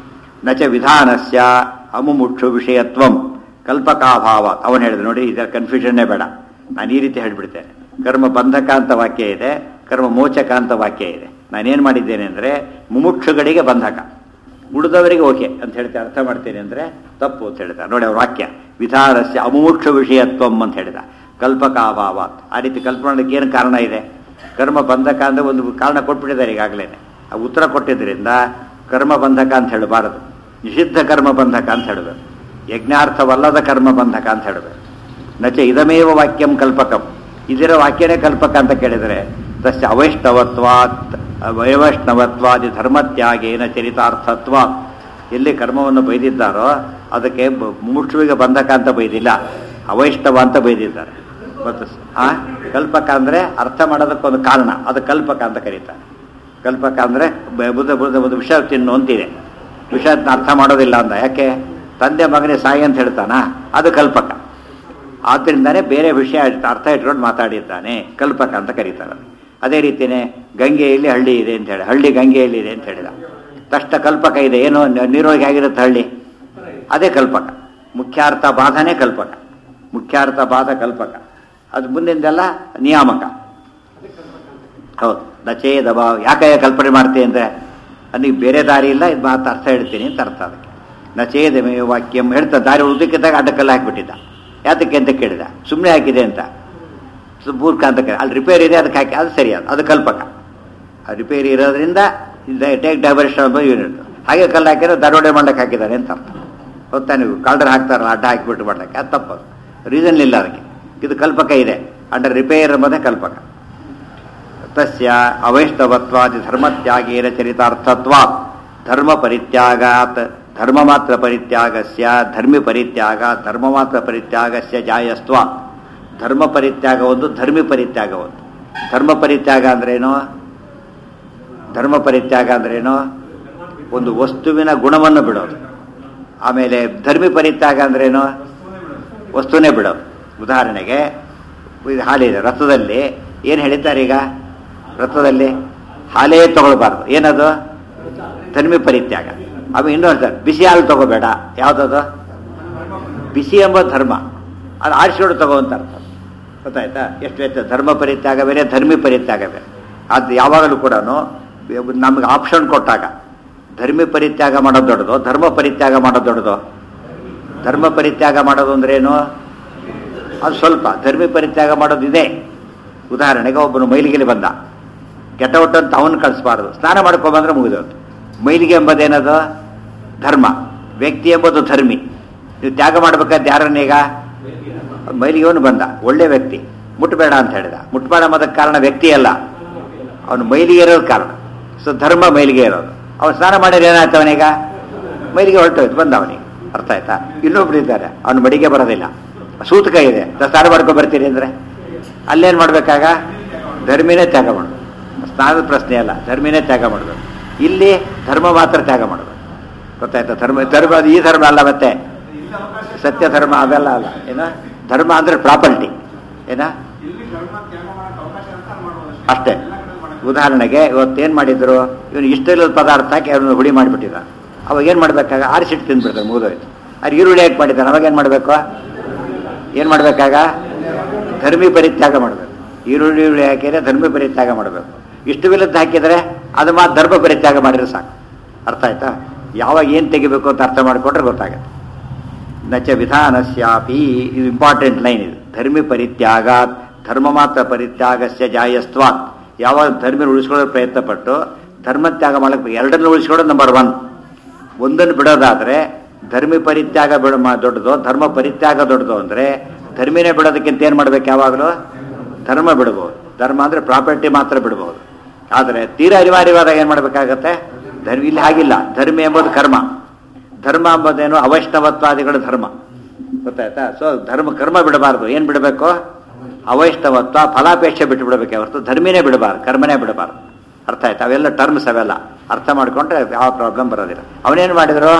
A: ನಚ ವಿಧಾನಸ್ಯ ಅಮುಮುಕ್ಷು ವಿಷಯತ್ವಂ ಕಲ್ಪಕಾಭಾವ ಅವನು ಹೇಳಿದ ನೋಡಿ ಇದರ ಕನ್ಫ್ಯೂಷನ್ನೇ ಬೇಡ ನಾನು ಈ ರೀತಿ ಹೇಳ್ಬಿಡ್ತೇನೆ ಕರ್ಮ ಬಂಧಕ ಅಂತ ವಾಕ್ಯ ಇದೆ ಕರ್ಮ ಮೋಚಕ ಅಂತ ವಾಕ್ಯ ಇದೆ ನಾನೇನು ಮಾಡಿದ್ದೇನೆ ಅಂದರೆ ಮುಮುಕ್ಷುಗಳಿಗೆ ಬಂಧಕ ಉಳಿದವರಿಗೆ ಓಕೆ ಅಂತ ಹೇಳ್ತಾ ಅರ್ಥ ಮಾಡ್ತೇನೆ ಅಂದರೆ ತಪ್ಪು ಅಂತ ಹೇಳಿದ ನೋಡಿ ಅವ್ರ ವಾಕ್ಯ ವಿಧಾನಸ್ಯ ಅಮುಮುಕ್ಷು ವಿಷಯತ್ವಂ ಅಂತ ಹೇಳಿದ ಕಲ್ಪಕಾಭಾವ ಆ ರೀತಿ ಕಲ್ಪನೆಗೆ ಏನು ಕಾರಣ ಇದೆ ಕರ್ಮ ಬಂಧಕ ಅಂದರೆ ಒಂದು ಕಾರಣ ಕೊಟ್ಬಿಟ್ಟಿದ್ದಾರೆ ಈಗಾಗಲೇ ಆ ಉತ್ತರ ಕೊಟ್ಟಿದ್ದರಿಂದ ಕರ್ಮ ಬಂಧಕ ಅಂತ ಹೇಳಬಾರದು ನಿಷಿದ್ಧ ಕರ್ಮ ಬಂಧಕ ಅಂತ ಹೇಳಬೇಕು ಯಜ್ಞಾರ್ಥವಲ್ಲದ ಕರ್ಮ ಬಂಧಕ ಅಂತ ಹೇಳಬೇಕು ನಚ ಇದಮೇವ ವಾಕ್ಯಂ ಕಲ್ಪಕಂ ಇದಿರೋ ವಾಕ್ಯನೇ ಕಲ್ಪಕ ಅಂತ ಕೇಳಿದರೆ ತಸ್ಯ ಅವೈಷ್ಣವತ್ವಾತ್ ವೈವೈಷ್ಣವತ್ವಾದಿ ಧರ್ಮತ್ಯಾಗೇನ ಚರಿತಾರ್ಥತ್ವ ಎಲ್ಲಿ ಕರ್ಮವನ್ನು ಬೈದಿದ್ದಾರೋ ಅದಕ್ಕೆ ಬ- ಮುಮುಕ್ಷುವಿಗೆ ಬಂಧಕ ಅಂತ ಬೈದಿಲ್ಲ ಅವೈಷ್ಣವ ಅಂತ ಬೈದಿದ್ದಾರೆ ಮತ್ತು ಸ- ಆ ಕಲ್ಪಕ ಅಂದರೆ ಅರ್ಥ ಮಾಡೋದಕ್ಕೊಂದು ಕಾರಣ ಅದು ಕಲ್ಪಕ ಅಂತ ಕರೀತಾರೆ ಕಲ್ಪಕ ಅಂದರೆ ಬುದ್ಧ ಬುದ್ಧ ಒಂದು ವಿಷ ತಿನ್ನು ಅಂತಿದೆ ವಿಷಯನ ಅರ್ಥ ಮಾಡೋದಿಲ್ಲ ಅಂತ ಯಾಕೆ ತಂದೆ ಮಗನೇ ಸಾಯಿ ಅಂತ ಹೇಳ್ತಾನ ಅದು ಕಲ್ಪಕ ಆದ್ದರಿಂದಾನೇ ಬೇರೆ ವಿಷಯ ಅರ್ಥ ಇಟ್ಕೊಂಡು ಮಾತಾಡಿದ್ದಾನೆ ಕಲ್ಪಕ ಅಂತ ಕರೀತಾರೆ ಅದೇ ರೀತಿಯೇ ಗಂಗೆಯಲ್ಲಿ ಹಳ್ಳಿ ಇದೆ ಅಂತ ಹೇಳಿ ಹಳ್ಳಿ ಗಂಗೆಯಲ್ಲಿ ಇದೆ ಅಂತ ಹೇಳಿದ ತಕ್ಷಣ ಕಲ್ಪಕ ಇದೆ ಏನು ನ- ನೀರೊಳಗೆ ಆಗಿರುತ್ತೆ ಹಳ್ಳಿ ಅದೇ ಕಲ್ಪಕ ಮುಖ್ಯಾರ್ಥ ಬಾಧನೇ ಕಲ್ಪಕ ಮುಖ್ಯಾರ್ಥ ಬಾಧ ಕಲ್ಪಕ ಅದು ಮುಂದಿಂದೆಲ್ಲ ನಿಯಾಮಕ ಹೌದು ನಚೇದ ಭಾವ ಯಾಕೆ ಕಲ್ಪನೆ ಮಾಡ್ತೀನಿ ಅಂದರೆ ನನಗೆ ಬೇರೆ ದಾರಿ ಇಲ್ಲ ಇದು ಮಾತು ಅರ್ಥ ಹೇಳ್ತೀನಿ ಅಂತ ಅರ್ಥ ಅದಕ್ಕೆ ನಚೇದ ಮೇ ವಾಕ್ಯಂ ಹೇಳ್ತಾ ದಾರಿ ಉಳಿದಕ್ಕಿದ್ದಾಗ ಅಡ್ಡಕಲ್ಲ ಹಾಕಿಬಿಟ್ಟಿದ್ದ ಯಾತಕ್ಕೆ ಅಂತ ಕೇಳಿದ ಸುಮ್ಮನೆ ಹಾಕಿದೆ ಅಂತ ಸು- ಬೂರ್ಕ ಅಂತ ಕೇಳಿ ಅಲ್ಲಿ ರಿಪೇರಿ ಇದೆ ಅದಕ್ಕೆ ಹಾಕಿ ಅದು ಸರಿ ಅದು ಅದು ಕಲ್ಪಕ ಆ ರಿಪೇರಿ ಇರೋದ್ರಿಂದ ಟೇಕ್ ಡೈವರ್ಷನ್ ಯೂನಿಟ್ ಹಾಗೆ ಕಲ್ಲು ಹಾಕಿದ್ರೆ ದರೋಡೆ ಮಾಡಕ್ಕೆ ಹಾಕಿದ್ದಾರೆ ಅಂತ ಅರ್ಥ ಗೊತ್ತಾ ನೀವು ಕಾಲ್ಡರ್ ಹಾಕ್ತಾರಲ್ಲ ಅಡ್ಡ ಹಾಕಿಬಿಟ್ಟು ಮಾಡಕ್ಕೆ ಅದು ತಪ್ಪು ರೀಸನ್ ಇಲ್ಲ ಅದಕ್ಕೆ ಇದು ಕಲ್ಪಕ ಇದೆ ಅಂಡರ್ ರಿಪೇರ್ ಎಂಬುದೇ ಕಲ್ಪಕ ತಸ್ಯ ಅವೈಷ್ಣವತ್ವಾದಿ ಧರ್ಮತ್ಯಾಗೇನ ಚರಿತಾರ್ಥತ್ವಾತ್ ಧರ್ಮ ಪರಿತ್ಯಾಗಾತ್ ಧರ್ಮ ಮಾತ್ರ ಪರಿತ್ಯಾಗಸ್ಯ ಧರ್ಮಿ ಪರಿತ್ಯಾಗ ಧರ್ಮ ಮಾತ್ರ ಪರಿತ್ಯಾಗಸ್ಯ ಜಾಯಸ್ತ್ವ ಧರ್ಮ ಪರಿತ್ಯಾಗ ಒಂದು ಧರ್ಮಿ ಪರಿತ್ಯಾಗ ಒಂದು ಧರ್ಮ ಪರಿತ್ಯಾಗ ಅಂದ್ರೇನು ಧರ್ಮ ಪರಿತ್ಯಾಗ ಅಂದ್ರೇನು ಒಂದು ವಸ್ತುವಿನ ಗುಣವನ್ನು ಬಿಡೋದು ಆಮೇಲೆ ಧರ್ಮಿ ಪರಿತ್ಯಾಗ ಅಂದ್ರೇನು ವಸ್ತುನೇ ಬಿಡೋದು ಉದಾಹರಣೆಗೆ ಇದು ಹಾಲಿದೆ ರಥದಲ್ಲಿ ಏನು ಹೇಳಿದ್ದಾರೆ ಈಗ ರಥದಲ್ಲಿ ಹಾಲೇ ತಗೊಳ್ಬಾರ್ದು ಏನದು ಧರ್ಮಿ ಪರಿತ್ಯಾಗ ಆಮೇಲೆ ಇನ್ನೂ ಹೇಳ್ತಾರೆ ಬಿಸಿ ಹಾಲು ತಗೋಬೇಡ ಯಾವುದದು ಬಿಸಿ ಎಂಬ ಧರ್ಮ ಅದು ಆರಿಸಿಕೊಂಡು ತಗೋ ಅಂತ ಅರ್ಥ ಗೊತ್ತಾಯ್ತಾ ಎಷ್ಟು ವ್ಯತ್ಯಾಸ ಧರ್ಮ ಪರಿತ್ಯಾಗ ಬೇರೆ ಧರ್ಮಿ ಪರಿತ್ಯಾಗ ಬೇರೆ ಅದು ಯಾವಾಗಲೂ ಕೂಡ ನಮಗೆ ಆಪ್ಷನ್ ಕೊಟ್ಟಾಗ ಧರ್ಮಿ ಪರಿತ್ಯಾಗ ಮಾಡೋದು ದೊಡ್ಡದು ಧರ್ಮ ಪರಿತ್ಯಾಗ ಮಾಡೋದು ದೊಡ್ಡದು ಧರ್ಮ ಪರಿತ್ಯಾಗ ಮಾಡೋದು ಅಂದ್ರೇನು ಅದು ಸ್ವಲ್ಪ ಧರ್ಮಿ ಪರಿತ್ಯಾಗ ಮಾಡೋದು ಇದೆ ಉದಾಹರಣೆಗೆ ಒಬ್ಬನು ಮೈಲಿಗೆಲಿ ಬಂದ ಕೆಟ್ಟ ಹೊಟ್ಟು ಅಂತ ಅವನು ಕಳಿಸ್ಬಾರ್ದು ಸ್ನಾನ ಮಾಡ್ಕೊಂಬಂದ್ರೆ ಮುಗಿದೋದು ಮೈಲಿಗೆ ಎಂಬುದೇನದು ಧರ್ಮ ವ್ಯಕ್ತಿ ಎಂಬುದು ಧರ್ಮಿ ನೀವು ತ್ಯಾಗ ಮಾಡ್ಬೇಕಾದ್ರೆ ಯಾರನ್ನೀಗ ಮೈಲಿಗೆವನು ಬಂದ ಒಳ್ಳೆ ವ್ಯಕ್ತಿ ಮುಟ್ಟಬೇಡ ಅಂತ ಹೇಳಿದ ಮುಟ್ಟಬೇಡ ಅನ್ನೋದಕ್ಕೆ ಕಾರಣ ವ್ಯಕ್ತಿ ಅಲ್ಲ ಅವನು ಮೈಲಿಗೆ ಇರೋದು ಕಾರಣ ಸೊ ಧರ್ಮ ಮೈಲಿಗೆ ಇರೋದು ಅವನು ಸ್ನಾನ ಮಾಡಿದ್ರೆ ಏನಾಯ್ತು ಅವನೀಗ ಮೈಲಿಗೆ ಹೊರಟೋಯ್ತು ಬಂದ ಅವನಿಗೆ ಅರ್ಥ ಆಯ್ತಾ ಇನ್ನೊಬ್ರು ಇದ್ದಾರೆ ಅವನು ಮಡಿಗೆ ಬರೋದಿಲ್ಲ ಸೂತಕ ಇದೆ ತ- ಸ್ನಾನ ಮಾಡ್ಕೊಂಡು ಬರ್ತೀರಿ ಅಂದ್ರೆ ಅಲ್ಲೇನು ಮಾಡ್ಬೇಕಾಗ ಧರ್ಮಿನೇ ತ್ಯಾಗ ಮಾಡಬೇಕು ಸ್ನಾನದ ಪ್ರಶ್ನೆ ಅಲ್ಲ ಧರ್ಮಿನೇ ತ್ಯಾಗ ಮಾಡಬೇಕು ಇಲ್ಲಿ ಧರ್ಮ ಮಾತ್ರ ತ್ಯಾಗ ಮಾಡಬೇಕು ಗೊತ್ತಾಯ್ತಾ ಧರ್ಮ ಧರ್ಮ ಅದು ಈ ಧರ್ಮ ಅಲ್ಲ ಮತ್ತೆ
B: ಇಲ್ಲಿ ಅವಕಾಶ
A: ಸತ್ಯ ಧರ್ಮ ಅವೆಲ್ಲ ಅಲ್ಲ ಏನ ಧರ್ಮ ಅಂದ್ರೆ ಪ್ರಾಪರ್ಟಿ ಏನ
B: ಇಲ್ಲಿ ಧರ್ಮ ತ್ಯಾಗ ಮಾಡಕ್ಕೆ ಅವಕಾಶ ಅಂತ ಮಾಡ್ಬೋದು
A: ಅಷ್ಟೇ
B: ಎಲ್ಲ ಕಡೆ ಮಾಡಕ್ಕೆ
A: ಉದಾಹರಣೆಗೆ ಇವತ್ತೇನು ಮಾಡಿದ್ರು ಇವನು ಇಷ್ಟೆಲ್ಲ ಪದಾರ್ಥ ಹಾಕಿ ಅವ್ರನ್ನ ಹುಡಿ ಮಾಡಿಬಿಟ್ಟಿದ್ದ ಅವಾಗ ಏನು ಮಾಡ್ಬೇಕಾಗ ಆರಿಸಿಟ್ಟು ತಿಂದ್ಬಿಡ್ತಾರೆ ಮುಗಿದೋಯ್ತು ಅದು ಈರುಳ್ಳಿ ಹಾಕಿ ಮಾಡಿದ್ದಾನೆ ಅವಾಗ ಏನು ಮಾಡಬೇಕು ಏನು ಮಾಡಬೇಕಾಗ ಧರ್ಮಿ ಪರಿತ್ಯಾಗ ಮಾಡಬೇಕು ಈರುಳ್ಳಿ ಈರುಳ್ಳಿ ಹಾಕಿದ್ರೆ ಧರ್ಮಿ ಪರಿತ್ಯಾಗ ಮಾಡಬೇಕು ಇಷ್ಟು ವಿಲದ್ದು ಹಾಕಿದರೆ ಅದು ಮಾತ್ರ ಧರ್ಮ ಪರಿತ್ಯಾಗ ಮಾಡಿದ್ರೆ ಸಾಕು ಅರ್ಥ ಆಯ್ತಾ ಯಾವಾಗ ಏನು ತೆಗಿಬೇಕು ಅಂತ ಅರ್ಥ ಮಾಡಿಕೊಂಡ್ರೆ ಗೊತ್ತಾಗುತ್ತೆ ನಚ ವಿಧಾನಸ್ಯಾಪಿ ಇದು ಇಂಪಾರ್ಟೆಂಟ್ ಲೈನ್ ಇದು ಧರ್ಮಿ ಪರಿತ್ಯಾಗ ಧರ್ಮ ಮಾತ್ರ ಪರಿತ್ಯಾಗಸ್ಯ ಜಾಯಸ್ತ್ವಾತ್ ಯಾವಾಗ ಧರ್ಮ ಉಳಿಸ್ಕೊಳ್ಳೋ ಪ್ರಯತ್ನ ಪಟ್ಟು ಧರ್ಮ ತ್ಯಾಗ ಮಾಡಕ್ಕೆ ಎರಡನ್ನು ಉಳಿಸ್ಕೊಳ್ಳೋದು ನಂಬರ್ ಒನ್ ಒಂದನ್ನು ಬಿಡೋದಾದ್ರೆ ಧರ್ಮಿ ಪರಿತ್ಯಾಗ ಬಿಡ ಮಾ- ದೊಡ್ಡದು ಧರ್ಮ ಪರಿತ್ಯಾಗ ದೊಡ್ಡದು ಅಂದ್ರೆ ಧರ್ಮಿನೇ ಬಿಡೋದಕ್ಕಿಂತ ಏನು ಮಾಡ್ಬೇಕು ಯಾವಾಗಲೂ ಧರ್ಮ ಬಿಡ್ಬೋದು ಧರ್ಮ ಅಂದ್ರೆ ಪ್ರಾಪರ್ಟಿ ಮಾತ್ರ ಬಿಡ್ಬೋದು ಆದರೆ ತೀರಾ ಅನಿವಾರ್ಯವಾದಾಗ ಏನು ಮಾಡಬೇಕಾಗತ್ತೆ ಧರ್ಮ ಇಲ್ಲಿ ಹಾಗಿಲ್ಲ ಧರ್ಮ ಎಂಬುದು ಕರ್ಮ ಧರ್ಮ ಎಂಬುದೇನು ಅವೈಷ್ಣವತ್ವಾದಿಗಳ ಧರ್ಮ ಗೊತ್ತಾಯ್ತಾ ಸೊ ಧರ್ಮ ಕರ್ಮ ಬಿಡಬಾರ್ದು ಏನು ಬಿಡಬೇಕು ಅವೈಷ್ಣವತ್ವ ಫಲಾಪೇಕ್ಷೆ ಬಿಟ್ಟು ಬಿಡಬೇಕೆ ಹೊರತು ಧರ್ಮಿನೇ ಬಿಡಬಾರ್ದು ಕರ್ಮನೇ ಬಿಡಬಾರ್ದು ಅರ್ಥ ಆಯ್ತಾ ಅವೆಲ್ಲ ಟರ್ಮ್ಸ್ ಅವೆಲ್ಲ ಅರ್ಥ ಮಾಡ್ಕೊಂಡ್ರೆ ಯಾವ ಪ್ರಾಬ್ಲಮ್ ಬರೋದಿಲ್ಲ ಅವನೇನು ಮಾಡಿದ್ರು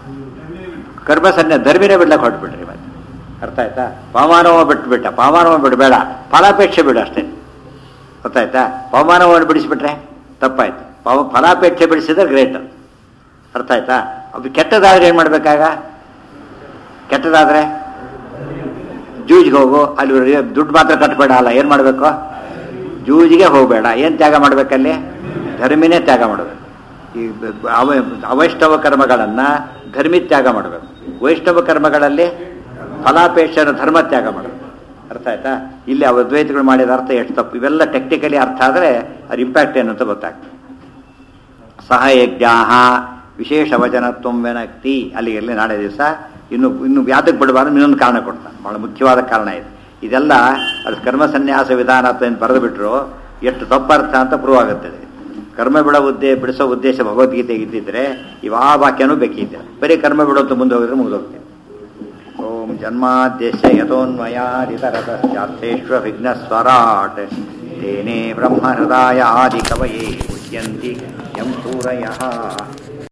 A: ಕರ್ಮ ಸನ್ನೆ ಧರ್ಮಿನೇ ಬಿಡ್ಲಕ್ಕೆ ಹೊರಟ್ಬಿಟ್ರಿ ಮತ್ತೆ ಅರ್ಥ ಆಯ್ತಾ ಪವಮಾನವ ಬಿಟ್ಬಿಟ್ಟ ಪವಮಾನವ ಬಿಡಬೇಡ ಫಲಾಪೇಕ್ಷೆ ಬಿಡು ಅಷ್ಟೇ ಗೊತ್ತಾಯ್ತಾ ಪವಮಾನವನ್ನು ಬಿಡಿಸ್ಬಿಟ್ರೆ ತಪ್ಪಾಯ್ತು ಪವ ಫಲಾಪೇಕ್ಷೆ ಬಿಡಿಸಿದ್ರೆ ಗ್ರೇಟ್ ಅರ್ಥ ಆಯ್ತಾ ಅದು ಕೆಟ್ಟದಾದ್ರೆ ಏನು ಮಾಡ್ಬೇಕಾಗ ಕೆಟ್ಟದಾದ್ರೆ ಜೂಜ್ಗೆ ಹೋಗು ಅಲ್ಲಿ ರಿ- ದುಡ್ಡು ಮಾತ್ರ ಕಟ್ಬೇಡ ಅಲ್ಲ ಏನು ಮಾಡಬೇಕು ಜೂಜಿಗೆ ಹೋಗಬೇಡ ಏನು ತ್ಯಾಗ ಮಾಡ್ಬೇಕಲ್ಲಿ ಧರ್ಮಿನೇ ತ್ಯಾಗ ಮಾಡಬೇಕು ಈ ಬ- ಬ- ಅವ ಅವೈಷ್ಣವ ಕರ್ಮಗಳನ್ನು ಧರ್ಮಿ ತ್ಯಾಗ ಮಾಡಬೇಕು ವೈಷ್ಣವ ಕರ್ಮಗಳಲ್ಲಿ ಫಲಾಪೇಕ್ಷನ ಧರ್ಮ ತ್ಯಾಗ ಮಾಡಬೇಕು ಅರ್ಥ ಆಯ್ತಾ ಇಲ್ಲಿ ಅವ ದ್ವೈತಗಳು ಮಾಡಿದ ಅರ್ಥ ಎಷ್ಟು ತಪ್ಪು ಇವೆಲ್ಲ ಟೆಕ್ನಿಕಲಿ ಅರ್ಥ ಆದರೆ ಅದ್ರ ಇಂಪ್ಯಾಕ್ಟ್ ಏನು ಅಂತ ಗೊತ್ತಾಗ್ತದೆ ಸಹ ಯಜ್ಞಾಹ ವಿಶೇಷ ವಚನತ್ವ ವೆನಕ್ತಿ ಅಲ್ಲಿಗೆಲ್ಲಿ ನಾಳೆ ದಿವಸ ಇನ್ನು ಇನ್ನು ಯಾತಕ್ಕೆ ಬಿಡಬಾರ್ದು ಇನ್ನೊಂದು ಕಾರಣ ಕೊಡ್ತಾನೆ ಬಹಳ ಮುಖ್ಯವಾದ ಕಾರಣ ಇದೆ ಇದೆಲ್ಲ ಅದು ಕರ್ಮ ಸನ್ಯಾಸ ವಿಧಾನ ಅಂತ ಏನು ಬರೆದು ಬಿಟ್ರು ಎಷ್ಟು ತಪ್ಪರ್ಥ ಅಂತ ಪ್ರೂವ್ ಆಗುತ್ತದೆ ಕರ್ಮ ಬಿಡೋ ಉದ್ದೇ ಬಿಡಿಸೋ ಉದ್ದೇಶ ಭಗವದ್ಗೀತೆಗೆ ಇದ್ದಿದ್ರೆ ಇವಾ ವಾಕ್ಯನೂ ಬೇಕಿದ್ದೆ ಬರೀ ಕರ್ಮ ಬಿಡೋಂತ ಮುಂದೆ ಹೋಗಿದ್ರೆ ಮುಗಿದೋಗ್ತೇನೆ ಓಂ ಜನ್ಮಾದ್ಯಸ್ಯ ಯಥೋನ್ಮಯಾದಿತರತಶ್ಚಾರ್ಥೇಶ್ವ ವಿಘ್ನಸ್ವರಾಟ್ ತೇನೇ ಬ್ರಹ್ಮ ಹೃದಯ ಆದಿ ಕವಯೇ ಪುಷ್ಯಂತಿ ಯಂ ಸೂರಯಃ